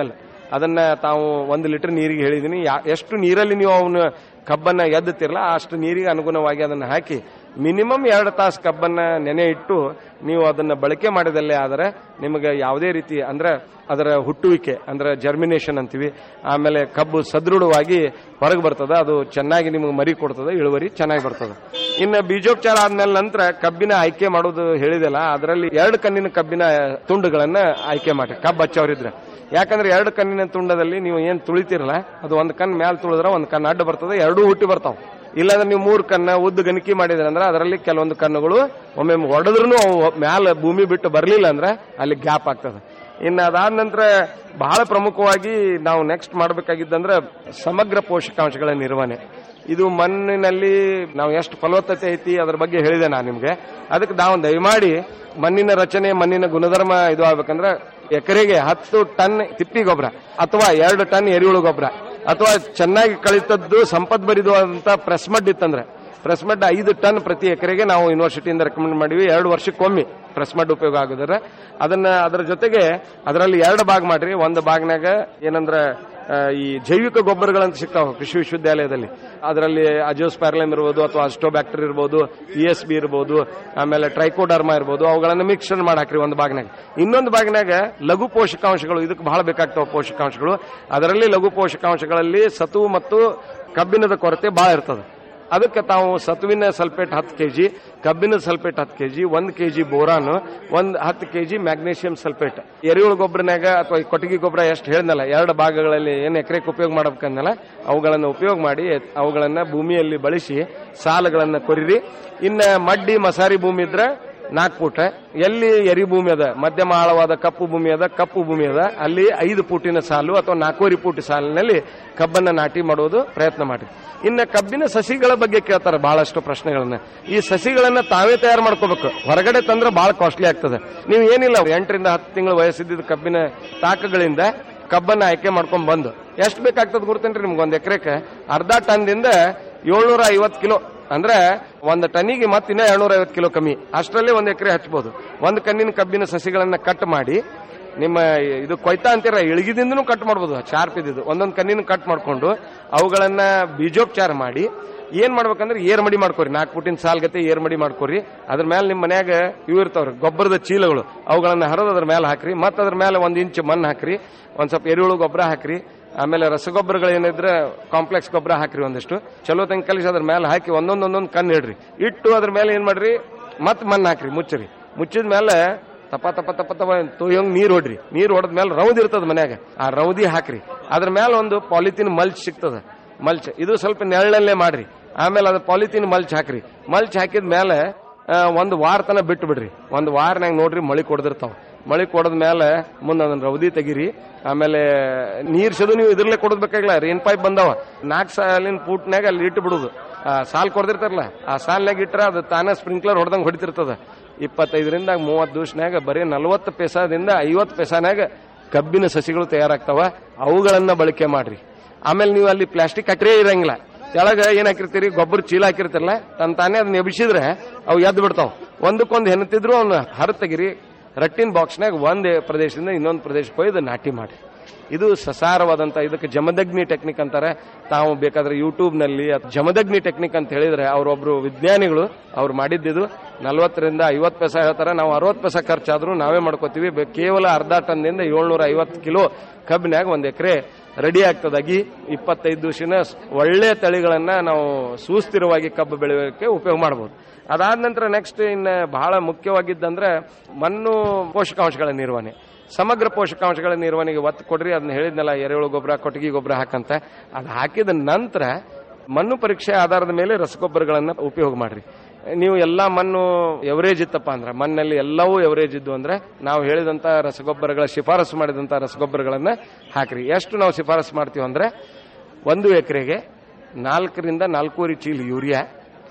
ಅದನ್ನ ತಾವು ಒಂದು ಲೀಟರ್ ನೀರಿಗೆ ಹೇಳಿದೀನಿ ಯಾ- ಎಷ್ಟು ನೀರಲ್ಲಿ ನೀವು ಅವನು ಕಬ್ಬನ್ನ ಎದ್ದುತ್ತಿರಲ್ಲ ಅಷ್ಟು ನೀರಿಗೆ ಅನುಗುಣವಾಗಿ ಅದನ್ನ ಹಾಕಿ ಮಿನಿಮಮ್ ಎರಡು ತಾಸು ಕಬ್ಬನ್ನ ನೆನೆ ಇಟ್ಟು ನೀವು ಅದನ್ನ ಬಳಕೆ ಮಾಡಿದಲ್ಲೇ ಆದರೆ ನಿಮಗೆ ಯಾವುದೇ ರೀತಿ ಅಂದ್ರೆ ಅದರ ಹುಟ್ಟುವಿಕೆ ಅಂದ್ರೆ ಜರ್ಮಿನೇಷನ್ ಅಂತೀವಿ ಆಮೇಲೆ ಕಬ್ಬು ಸದೃಢವಾಗಿ ಹೊರಗೆ ಬರ್ತದೆ ಅದು ಚೆನ್ನಾಗಿ ನಿಮಗೆ ಮರಿ ಕೊಡ್ತದೆ ಇಳುವರಿ ಚೆನ್ನಾಗಿ ಬರ್ತದೆ ಇನ್ನು ಬೀಜೋಪಚಾರ ಆದ್ಮೇಲೆ ನಂತರ ಕಬ್ಬಿನ ಆಯ್ಕೆ ಮಾಡೋದು ಹೇಳಿದೆಲ್ಲ ಅದರಲ್ಲಿ ಎರಡು ಕಣ್ಣಿನ ಕಬ್ಬಿನ ತುಂಡುಗಳನ್ನ ಆಯ್ಕೆ ಮಾಡಿ ಕಬ್ಬು ಹಚ್ಚೋರಿದ್ರೆ ಯಾಕಂದ್ರೆ ಎರಡು ಕಣ್ಣಿನ ತುಂಡದಲ್ಲಿ ನೀವು ಏನ್ ತುಳಿತಿರಲ್ಲ ಅದು ಒಂದ್ ಕಣ್ ಮ್ಯಾಲ ತುಳಿದ್ರೆ ಒಂದ್ ಕಣ್ ಅಡ್ಡ ಬರ್ತದೆ ಎರಡೂ ಹುಟ್ಟಿ ಬರ್ತಾವ ಇಲ್ಲಾಂದ್ರೆ ನೀವು ಮೂರು ಕಣ್ಣ ಉದ್ದ ಗಣಕಿ ಮಾಡಿದ್ರೆ ಅಂದ್ರೆ ಅದರಲ್ಲಿ ಕೆಲವೊಂದು ಕಣ್ಣುಗಳು ಒಮ್ಮೆ ಹೊಡೆದ್ರೂ ಅವು ಮ್ಯಾಲ ಭೂಮಿ ಬಿಟ್ಟು ಬರಲಿಲ್ಲ ಅಂದ್ರೆ ಅಲ್ಲಿ ಗ್ಯಾಪ್ ಆಗ್ತದೆ ಇನ್ನು ಅದಾದ ನಂತರ ಬಹಳ ಪ್ರಮುಖವಾಗಿ ನಾವು ನೆಕ್ಸ್ಟ್ ಮಾಡಬೇಕಾಗಿದ್ದಂದ್ರೆ ಸಮಗ್ರ ಪೋಷಕಾಂಶಗಳ ನಿರ್ವಹಣೆ ಇದು ಮಣ್ಣಿನಲ್ಲಿ ನಾವು ಎಷ್ಟು ಫಲವತ್ತತೆ ಐತಿ ಅದ್ರ ಬಗ್ಗೆ ಹೇಳಿದೆ ನಾನು ನಿಮ್ಗೆ ಅದಕ್ಕೆ ನಾವು ದಯಮಾಡಿ ಮಣ್ಣಿನ ರಚನೆ ಮಣ್ಣಿನ ಗುಣಧರ್ಮ ಇದು ಆಗ್ಬೇಕಂದ್ರೆ ಎಕರೆಗೆ ಹತ್ತು ಟನ್ ತಿಪ್ಪಿ ಗೊಬ್ಬರ ಅಥವಾ ಎರಡು ಟನ್ ಎರೆಹುಳು ಗೊಬ್ಬರ ಅಥವಾ ಚೆನ್ನಾಗಿ ಕಳಿತದ್ದು ಸಂಪದ್ಭರಿದು ಅಂತ ಪ್ರೆಸ್ ಮಡ್ ಇತ್ತಂದ್ರೆ ಪ್ರೆಸ್ ಮಡ್ ಐದು ಟನ್ ಪ್ರತಿ ಎಕರೆಗೆ ನಾವು ಯೂನಿವರ್ಸಿಟಿಯಿಂದ ರೆಕಮೆಂಡ್ ಮಾಡಿವಿ ಎರಡು ವರ್ಷಕ್ಕೊಮ್ಮೆ ಪ್ರೆಸ್ ಮಡ್ ಉಪಯೋಗ ಆಗುದ್ರೆ ಅದನ್ನ ಅದರ ಜೊತೆಗೆ ಅದರಲ್ಲಿ ಎರಡು ಭಾಗ ಮಾಡ್ರಿ ಒಂದು ಭಾಗನಾಗ ಏನಂದ್ರೆ ಆ, ಈ ಜೈವಿಕ ಗೊಬ್ಬರಗಳಂತ ಸಿಗ್ತಾವ ಕೃಷಿ ವಿಶ್ವವಿದ್ಯಾಲಯದಲ್ಲಿ ಅದರಲ್ಲಿ ಅಜೋಸ್ಪ್ಯಾರಲಮ್ ಇರ್ಬೋದು ಅಥವಾ ಅಸ್ಟೋಬ್ಯಾಕ್ಟರ್ ಇರ್ಬೋದು ಇ ಎಸ್ ಬಿ ಇರ್ಬೋದು ಆಮೇಲೆ ಟ್ರೈಕೋಡರ್ಮಾ ಇರ್ಬೋದು ಅವುಗಳನ್ನ ಮಿಕ್ಸರ್ ಮಾಡಿ ಹಾಕ್ರಿ ಒಂದು ಭಾಗನಾಗ ಇನ್ನೊಂದು ಭಾಗನಾಗ ಲಘು ಪೋಷಕಾಂಶಗಳು ಇದಕ್ಕೆ ಬಹಳ ಬೇಕಾಗ್ತಾವ ಪೋಷಕಾಂಶಗಳು ಅದರಲ್ಲಿ ಲಘು ಪೋಷಕಾಂಶಗಳಲ್ಲಿ ಸತು ಮತ್ತು ಕಬ್ಬಿಣದ ಕೊರತೆ ಬಹಳ ಇರ್ತದೆ ಅದಕ್ಕೆ ತಾವು ಸತುವಿನ ಸಲ್ಫೇಟ್ ಹತ್ತು ಕೆಜಿ ಕಬ್ಬಿನ ಸಲ್ಫೇಟ್ ಹತ್ತು ಕೆಜಿ ಒಂದು ಕೆಜಿ ಬೋರಾನ್ ಒಂದು ಹತ್ತು ಕೆಜಿ ಮ್ಯಾಗ್ನೇಷಿಯಂ ಸಲ್ಫೇಟ್ ಎರೆಹುಳು ಗೊಬ್ಬರನಾಗ ಅಥವಾ ಈ ಕೊಟ್ಟಿಗೆ ಗೊಬ್ಬರ ಎಷ್ಟು ಹೇಳಿದ್ನಲ್ಲ ಎರಡು ಭಾಗಗಳಲ್ಲಿ ಏನು ಎಕರೆಗೆ ಉಪಯೋಗ ಮಾಡಬೇಕಂದಲ್ಲ ಅವುಗಳನ್ನು ಉಪಯೋಗ ಮಾಡಿ ಅವುಗಳನ್ನ ಭೂಮಿಯಲ್ಲಿ ಬಳಸಿ ಸಾಲುಗಳನ್ನ ಕೊರಿರಿ ಇನ್ನ ಮಡ್ಡಿ ಮಸಾರಿ ಭೂಮಿ ಇದ್ರೆ ನಾಲ್ಕು ಫೂಟ್ ಎಲ್ಲಿ ಎರಿ ಭೂಮಿ ಅದ ಮಧ್ಯಮ ಆಳವಾದ ಕಪ್ಪು ಭೂಮಿ ಅದ ಕಪ್ಪು ಭೂಮಿ ಅದ ಅಲ್ಲಿ ಐದು ಫೂಟಿನ ಸಾಲು ಅಥವಾ ನಾಲ್ಕೂವರೆ ಫೂಟ್ ಸಾಲಿನಲ್ಲಿ ಕಬ್ಬನ್ನ ನಾಟಿ ಮಾಡುವುದು ಪ್ರಯತ್ನ ಮಾಡಿ ಇನ್ನು ಕಬ್ಬಿನ ಸಸಿಗಳ ಬಗ್ಗೆ ಕೇಳ್ತಾರೆ ಬಹಳಷ್ಟು ಪ್ರಶ್ನೆಗಳನ್ನ ಈ ಸಸಿಗಳನ್ನ ತಾವೇ ತಯಾರು ಮಾಡ್ಕೋಬೇಕು ಹೊರಗಡೆ ತಂದ್ರೆ ಬಹಳ ಕಾಸ್ಟ್ಲಿ ಆಗ್ತದೆ ನೀವು ಏನಿಲ್ಲ ಎಂಟರಿಂದ ಹತ್ತು ತಿಂಗಳು ವಯಸ್ಸಿದ್ದ ಕಬ್ಬಿನ ತಾಕಗಳಿಂದ ಕಬ್ಬನ್ನ ಆಯ್ಕೆ ಮಾಡ್ಕೊಂಡ್ ಬಂದು ಎಷ್ಟು ಬೇಕಾಗ್ತದೆ ಗುರ್ತೇನ್ರಿ ನಿಮ್ಗೆ ಒಂದ್ ಎಕರೆಕ್ಕೆ ಅರ್ಧ ಟನ್ದಿಂದ ಏಳ್ನೂರ ಐವತ್ತು ಕಿಲೋ ಅಂದ್ರೆ ಒಂದು ಟನ್ನಿಗೆ ಮತ್ತಿನ್ನ ಏಳ್ನೂರ ಐವತ್ತು ಕಿಲೋ ಕಮ್ಮಿ ಅಷ್ಟರಲ್ಲೇ ಒಂದು ಎಕರೆ ಹಚ್ಬೋದು ಒಂದು ಕಣ್ಣಿನ ಕಬ್ಬಿನ ಸಸಿಗಳನ್ನ ಕಟ್ ಮಾಡಿ ನಿಮ್ಮ ಇದು ಕೊಯ್ತಾ ಅಂತೀರ ಇಳಗಿದಿಂದನೂ ಕಟ್ ಮಾಡ್ಬೋದು ಶಾರ್ಪ್ ಇದ್ದಿದ್ದು ಒಂದೊಂದು ಕಣ್ಣಿನ ಕಟ್ ಮಾಡ್ಕೊಂಡು ಅವುಗಳನ್ನ ಬೀಜೋಪಚಾರ ಮಾಡಿ ಏನ್ ಮಾಡ್ಬೇಕಂದ್ರೆ ಏರ್ ಮಡಿ ಮಾಡ್ಕೋರಿ ನಾಲ್ಕು ಫುಟಿನ ಸಾಲ್ಗತೆ ಏರ್ ಮಡಿ ಮಾಡ್ಕೋರಿ ಅದ್ರ ಮೇಲೆ ನಿಮ್ಮ ಮನ್ಯಾಗ ಇವು ಇರ್ತಾವ್ರಿ ಗೊಬ್ಬರದ ಚೀಲಗಳು ಅವುಗಳನ್ನ ಹರಿದು ಅದ್ರ ಮೇಲೆ ಹಾಕ್ರಿ ಮತ್ತೆ ಅದ್ರ ಮೇಲೆ ಒಂದ್ ಇಂಚ್ ಮಣ್ಣು ಹಾಕ್ರಿ ಒಂದ್ ಸ್ವಲ್ಪ ಎರೆಹುಳು ಗೊಬ್ಬರ ಹಾಕ್ರಿ ಆಮೇಲೆ ರಸಗೊಬ್ಬರಗಳು ಏನಿದ್ರೆ ಕಾಂಪ್ಲೆಕ್ಸ್ ಗೊಬ್ಬರ ಹಾಕ್ರಿ ಒಂದಿಷ್ಟು ಚಲೋ ತಂಗ ಕಲಿಸಿ ಅದ್ರ ಮೇಲೆ ಹಾಕಿ ಒಂದೊಂದ್ ಒಂದೊಂದು ಕಣ್ಣು ಇಡ್ರಿ ಇಟ್ಟು ಅದ್ರ ಮೇಲೆ ಏನ್ ಮಾಡ್ರಿ ಮತ್ ಮಣ್ಣು ಹಾಕ್ರಿ ಮುಚ್ಚರಿ ಮುಚ್ಚಿದ ಮೇಲೆ ತಪ ತಪ ತಪ ತಪ ತೊಯ್ಯಂಗ್ ನೀರ್ ಹೊಡ್ರಿ ನೀರ್ ಹೊಡೆದ ಮೇಲೆ ರೌದಿ ಇರ್ತದ ಮನ್ಯಾಗ ಆ ರೌದಿ ಹಾಕ್ರಿ ಅದ್ರ ಮೇಲೆ ಒಂದು ಪಾಲಿಥಿನ್ ಮಲ್ಚ್ ಸಿಗ್ತದ ಮಲ್ಚ್ ಇದು ಸ್ವಲ್ಪ ನೆರಳಲ್ಲೇ ಮಾಡ್ರಿ ಆಮೇಲೆ ಅದು ಪಾಲಿಥಿನ್ ಮಲ್ಚ್ ಹಾಕ್ರಿ ಮಲ್ಚ್ ಹಾಕಿದ ಮೇಲೆ ಆ, ಒಂದು ವಾರ ತನ ಬಿಟ್ಟು ಬಿಡ್ರಿ ಒಂದು ವಾರನಾಗ ನೋಡ್ರಿ ಮಳಿ ಕೊಡದಿರ್ತಾವ ಮಳಿ ಕೊಡದ ಮೇಲೆ ಮುಂದೆ ಅದನ್ನ ರೌದಿ ತೆಗಿರಿ ಆಮೇಲೆ ನೀರ್ ಸದು ನೀವು ಇದ್ರಲ್ಲೇ ಕೊಡಬೇಕಾಗಿಲ್ಲ ರೇನ್ ಪೈಪ್ ಬಂದಾವ ನಾಲ್ಕು ಸಾಲಿನ ಫೂಟ್ನಾಗ ಅಲ್ಲಿ ಇಟ್ಟು ಬಿಡುದು ಆ ಸಾಲ್ ಕೊಡ್ದಿರ್ತಾರಲ್ಲ ಆ ಸಾಲ್ನಾಗ ಇಟ್ರ ಅದು ತಾನೇ ಸ್ಪ್ರಿಂಕ್ಲರ್ ಹೊಡೆದಂಗ್ ಹೊಡಿತಿರ್ತದ ಇಪ್ಪತ್ತೈದರಿಂದ ಮೂವತ್ತು ದಿವಸನಾಗ ಬರೀ ನಲವತ್ತು ಪೈಸಾದಿಂದ ಐವತ್ತು ಪೈಸಾನಾಗ ಕಬ್ಬಿನ ಸಸಿಗಳು ತಯಾರಾಗ್ತಾವ ಅವುಗಳನ್ನ ಬಳಕೆ ಮಾಡ್ರಿ ಆಮೇಲೆ ನೀವು ಅಲ್ಲಿ ಪ್ಲಾಸ್ಟಿಕ್ ಕಟ್ರೇ ಇರಂಗಿಲ್ಲ ಕೆಳಗ ಏನ್ ಹಾಕಿರ್ತೀರಿ ಗೊಬ್ಬರ ಚೀಲ ಹಾಕಿರ್ತಿರಲ್ಲ ತನ್ ತಾನೇ ಅದನ್ನ ಎಬಿಸಿದ್ರೆ ಅವು ಎದ್ದು ಬಿಡ್ತಾವ ಒಂದಕ್ಕೊಂದು ಹೆಣತಿದ್ರು ಅವ್ನ ಹರ ತೆಗಿರಿ ರಟ್ಟಿನ ಬಾಕ್ಸ್ನಾಗ ಒಂದ್ ಪ್ರದೇಶದಿಂದ ಇನ್ನೊಂದು ಪ್ರದೇಶಕ್ಕೆ ಹೋಯ್ದು ನಾಟಿ ಮಾಡಿ ಇದು ಸಸಾರವಾದಂತ ಇದಕ್ಕೆ ಜಮದಗ್ನಿ ಟೆಕ್ನಿಕ್ ಅಂತಾರೆ ತಾವು ಬೇಕಾದ್ರೆ ಯೂಟ್ಯೂಬ್ ನಲ್ಲಿ ಅತ್- ಜಮದಗ್ನಿ ಟೆಕ್ನಿಕ್ ಅಂತ ಹೇಳಿದ್ರೆ ಅವರೊಬ್ರು ವಿಜ್ಞಾನಿಗಳು ಅವ್ರು ಮಾಡಿದ್ದಿದು ನಲ್ವತ್ತರಿಂದ ಐವತ್ತು ಪೈಸಾ ಹೇಳ್ತಾರೆ ನಾವು ಅರವತ್ತು ಪೈಸಾ ಖರ್ಚಾದ್ರೂ ನಾವೇ ಮಾಡ್ಕೋತೀವಿ ಬೆ- ಕೇವಲ ಅರ್ಧ ಟನ್ನಿಂದ ಏಳ್ನೂರ ಐವತ್ತು ಕಿಲೋ ಕಬ್ಬಿನಾಗ ಒಂದ್ ಎಕರೆ ರೆಡಿ ಆಗ್ತದಾಗಿ ಇಪ್ಪತ್ತೈದು ದಿವಸಿನ ಒಳ್ಳೆ ತಳಿಗಳನ್ನ ನಾವು ಸುಸ್ಥಿರವಾಗಿ ಕಬ್ಬು ಬೆಳೆಯೋಕೆ ಉಪಯೋಗ ಮಾಡಬಹುದು ಅದಾದ ನಂತರ ನೆಕ್ಸ್ಟ್ ಇನ್ನು ಬಹಳ ಮುಖ್ಯವಾಗಿದ್ದಂದ್ರೆ ಮಣ್ಣು ಪೋಷಕಾಂಶಗಳ ನಿರ್ವಹಣೆ ಸಮಗ್ರ ಪೋಷಕಾಂಶಗಳ ನಿರ್ವಹಣೆಗೆ ಒತ್ತು ಕೊಡ್ರಿ ಅದನ್ನ ಹೇಳಿದ್ನಲ್ಲ ಎರೆಹುಳು ಗೊಬ್ಬರ ಕೊಟ್ಟಿಗೆ ಗೊಬ್ಬರ ಹಾಕಂತ ಅದು ಹಾಕಿದ ನಂತರ ಮಣ್ಣು ಪರೀಕ್ಷೆ ಆಧಾರದ ಮೇಲೆ ರಸಗೊಬ್ಬರಗಳನ್ನ ಉಪಯೋಗ ಮಾಡ್ರಿ ನೀವು ಎಲ್ಲಾ ಮಣ್ಣು ಎವರೇಜ್ ಇತ್ತಪ್ಪ ಅಂದ್ರೆ ಮಣ್ಣಲ್ಲಿ ಎಲ್ಲವೂ ಎವರೇಜ್ ಇದ್ದು ಅಂದ್ರೆ ನಾವು ಹೇಳಿದಂತ ರಸಗೊಬ್ಬರಗಳ ಶಿಫಾರಸು ಮಾಡಿದಂತ ರಸಗೊಬ್ಬರಗಳನ್ನ ಹಾಕ್ರಿ ಎಷ್ಟು ನಾವು ಶಿಫಾರಸು ಮಾಡ್ತೀವಿ ಅಂದ್ರೆ ಒಂದು ಎಕರೆಗೆ ನಾಲ್ಕರಿಂದ ನಾಲ್ಕೂವರೆ ಚೀಲ ಯೂರಿಯಾ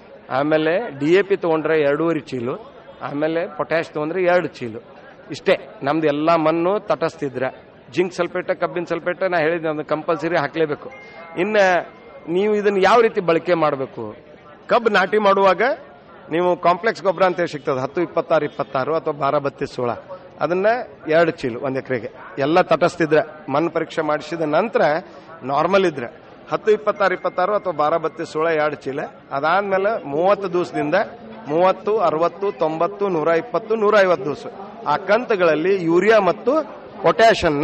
ಆಮೇಲೆ ಡಿ ಎ ಪಿ ತಗೊಂಡ್ರೆ ಎರಡೂವರೆ ಚೀಲು ಆಮೇಲೆ ಪೊಟ್ಯಾಶ್ ತಗೊಂಡ್ರೆ ಎರಡು ಚೀಲು ಇಷ್ಟೇ ನಮ್ದು ಎಲ್ಲಾ ಮಣ್ಣು ತಟಸ್ತಿದ್ರ ಜಿಂಕ್ ಸಲ್ಫೇಟ ಕಬ್ಬಿನ ಸಲ್ಫೇಟ ನಾ ಹೇಳಿದ್ದೆ ಅದನ್ನ ಕಂಪಲ್ಸರಿ ಹಾಕ್ಲೇಬೇಕು ಇನ್ನ ನೀವು ಇದನ್ನ ಯಾವ ರೀತಿ ಬಳಕೆ ಮಾಡಬೇಕು ಕಬ್ಬು ನಾಟಿ ಮಾಡುವಾಗ ನೀವು ಕಾಂಪ್ಲೆಕ್ಸ್ ಗೊಬ್ಬರ ಅಂತ ಹೇಳಿ ಸಿಗ್ತದೆ ಹತ್ತು ಇಪ್ಪತ್ತಾರು ಇಪ್ಪತ್ತಾರು ಅಥವಾ ಬಾರ ಬತ್ತೀಸ್ ಸೋಳ ಅದನ್ನ ಎರಡು ಚೀಲ ಒಂದ್ ಎಕರೆಗೆ ಎಲ್ಲ ತಟಸ್ಥಿದ್ರೆ ಮಣ್ಣು ಪರೀಕ್ಷೆ ಮಾಡಿಸಿದ ನಂತರ ನಾರ್ಮಲ್ ಇದ್ರೆ ಹತ್ತು ಇಪ್ಪತ್ತಾರು ಇಪ್ಪತ್ತಾರು ಅಥವಾ ಬಾರ ಬತ್ತೀಸ್ ಸೋಳ ಎರಡು ಚೀಲ ಅದಾದ್ಮೇಲೆ ಮೂವತ್ತು ದಿವಸದಿಂದ ಮೂವತ್ತು ಅರವತ್ತು ತೊಂಬತ್ತು ನೂರ ಇಪ್ಪತ್ತು ನೂರ ಐವತ್ತು ದಿವಸ ಆ ಕಂತುಗಳಲ್ಲಿ ಯೂರಿಯಾ ಮತ್ತು ಪೊಟ್ಯಾಷನ್ನ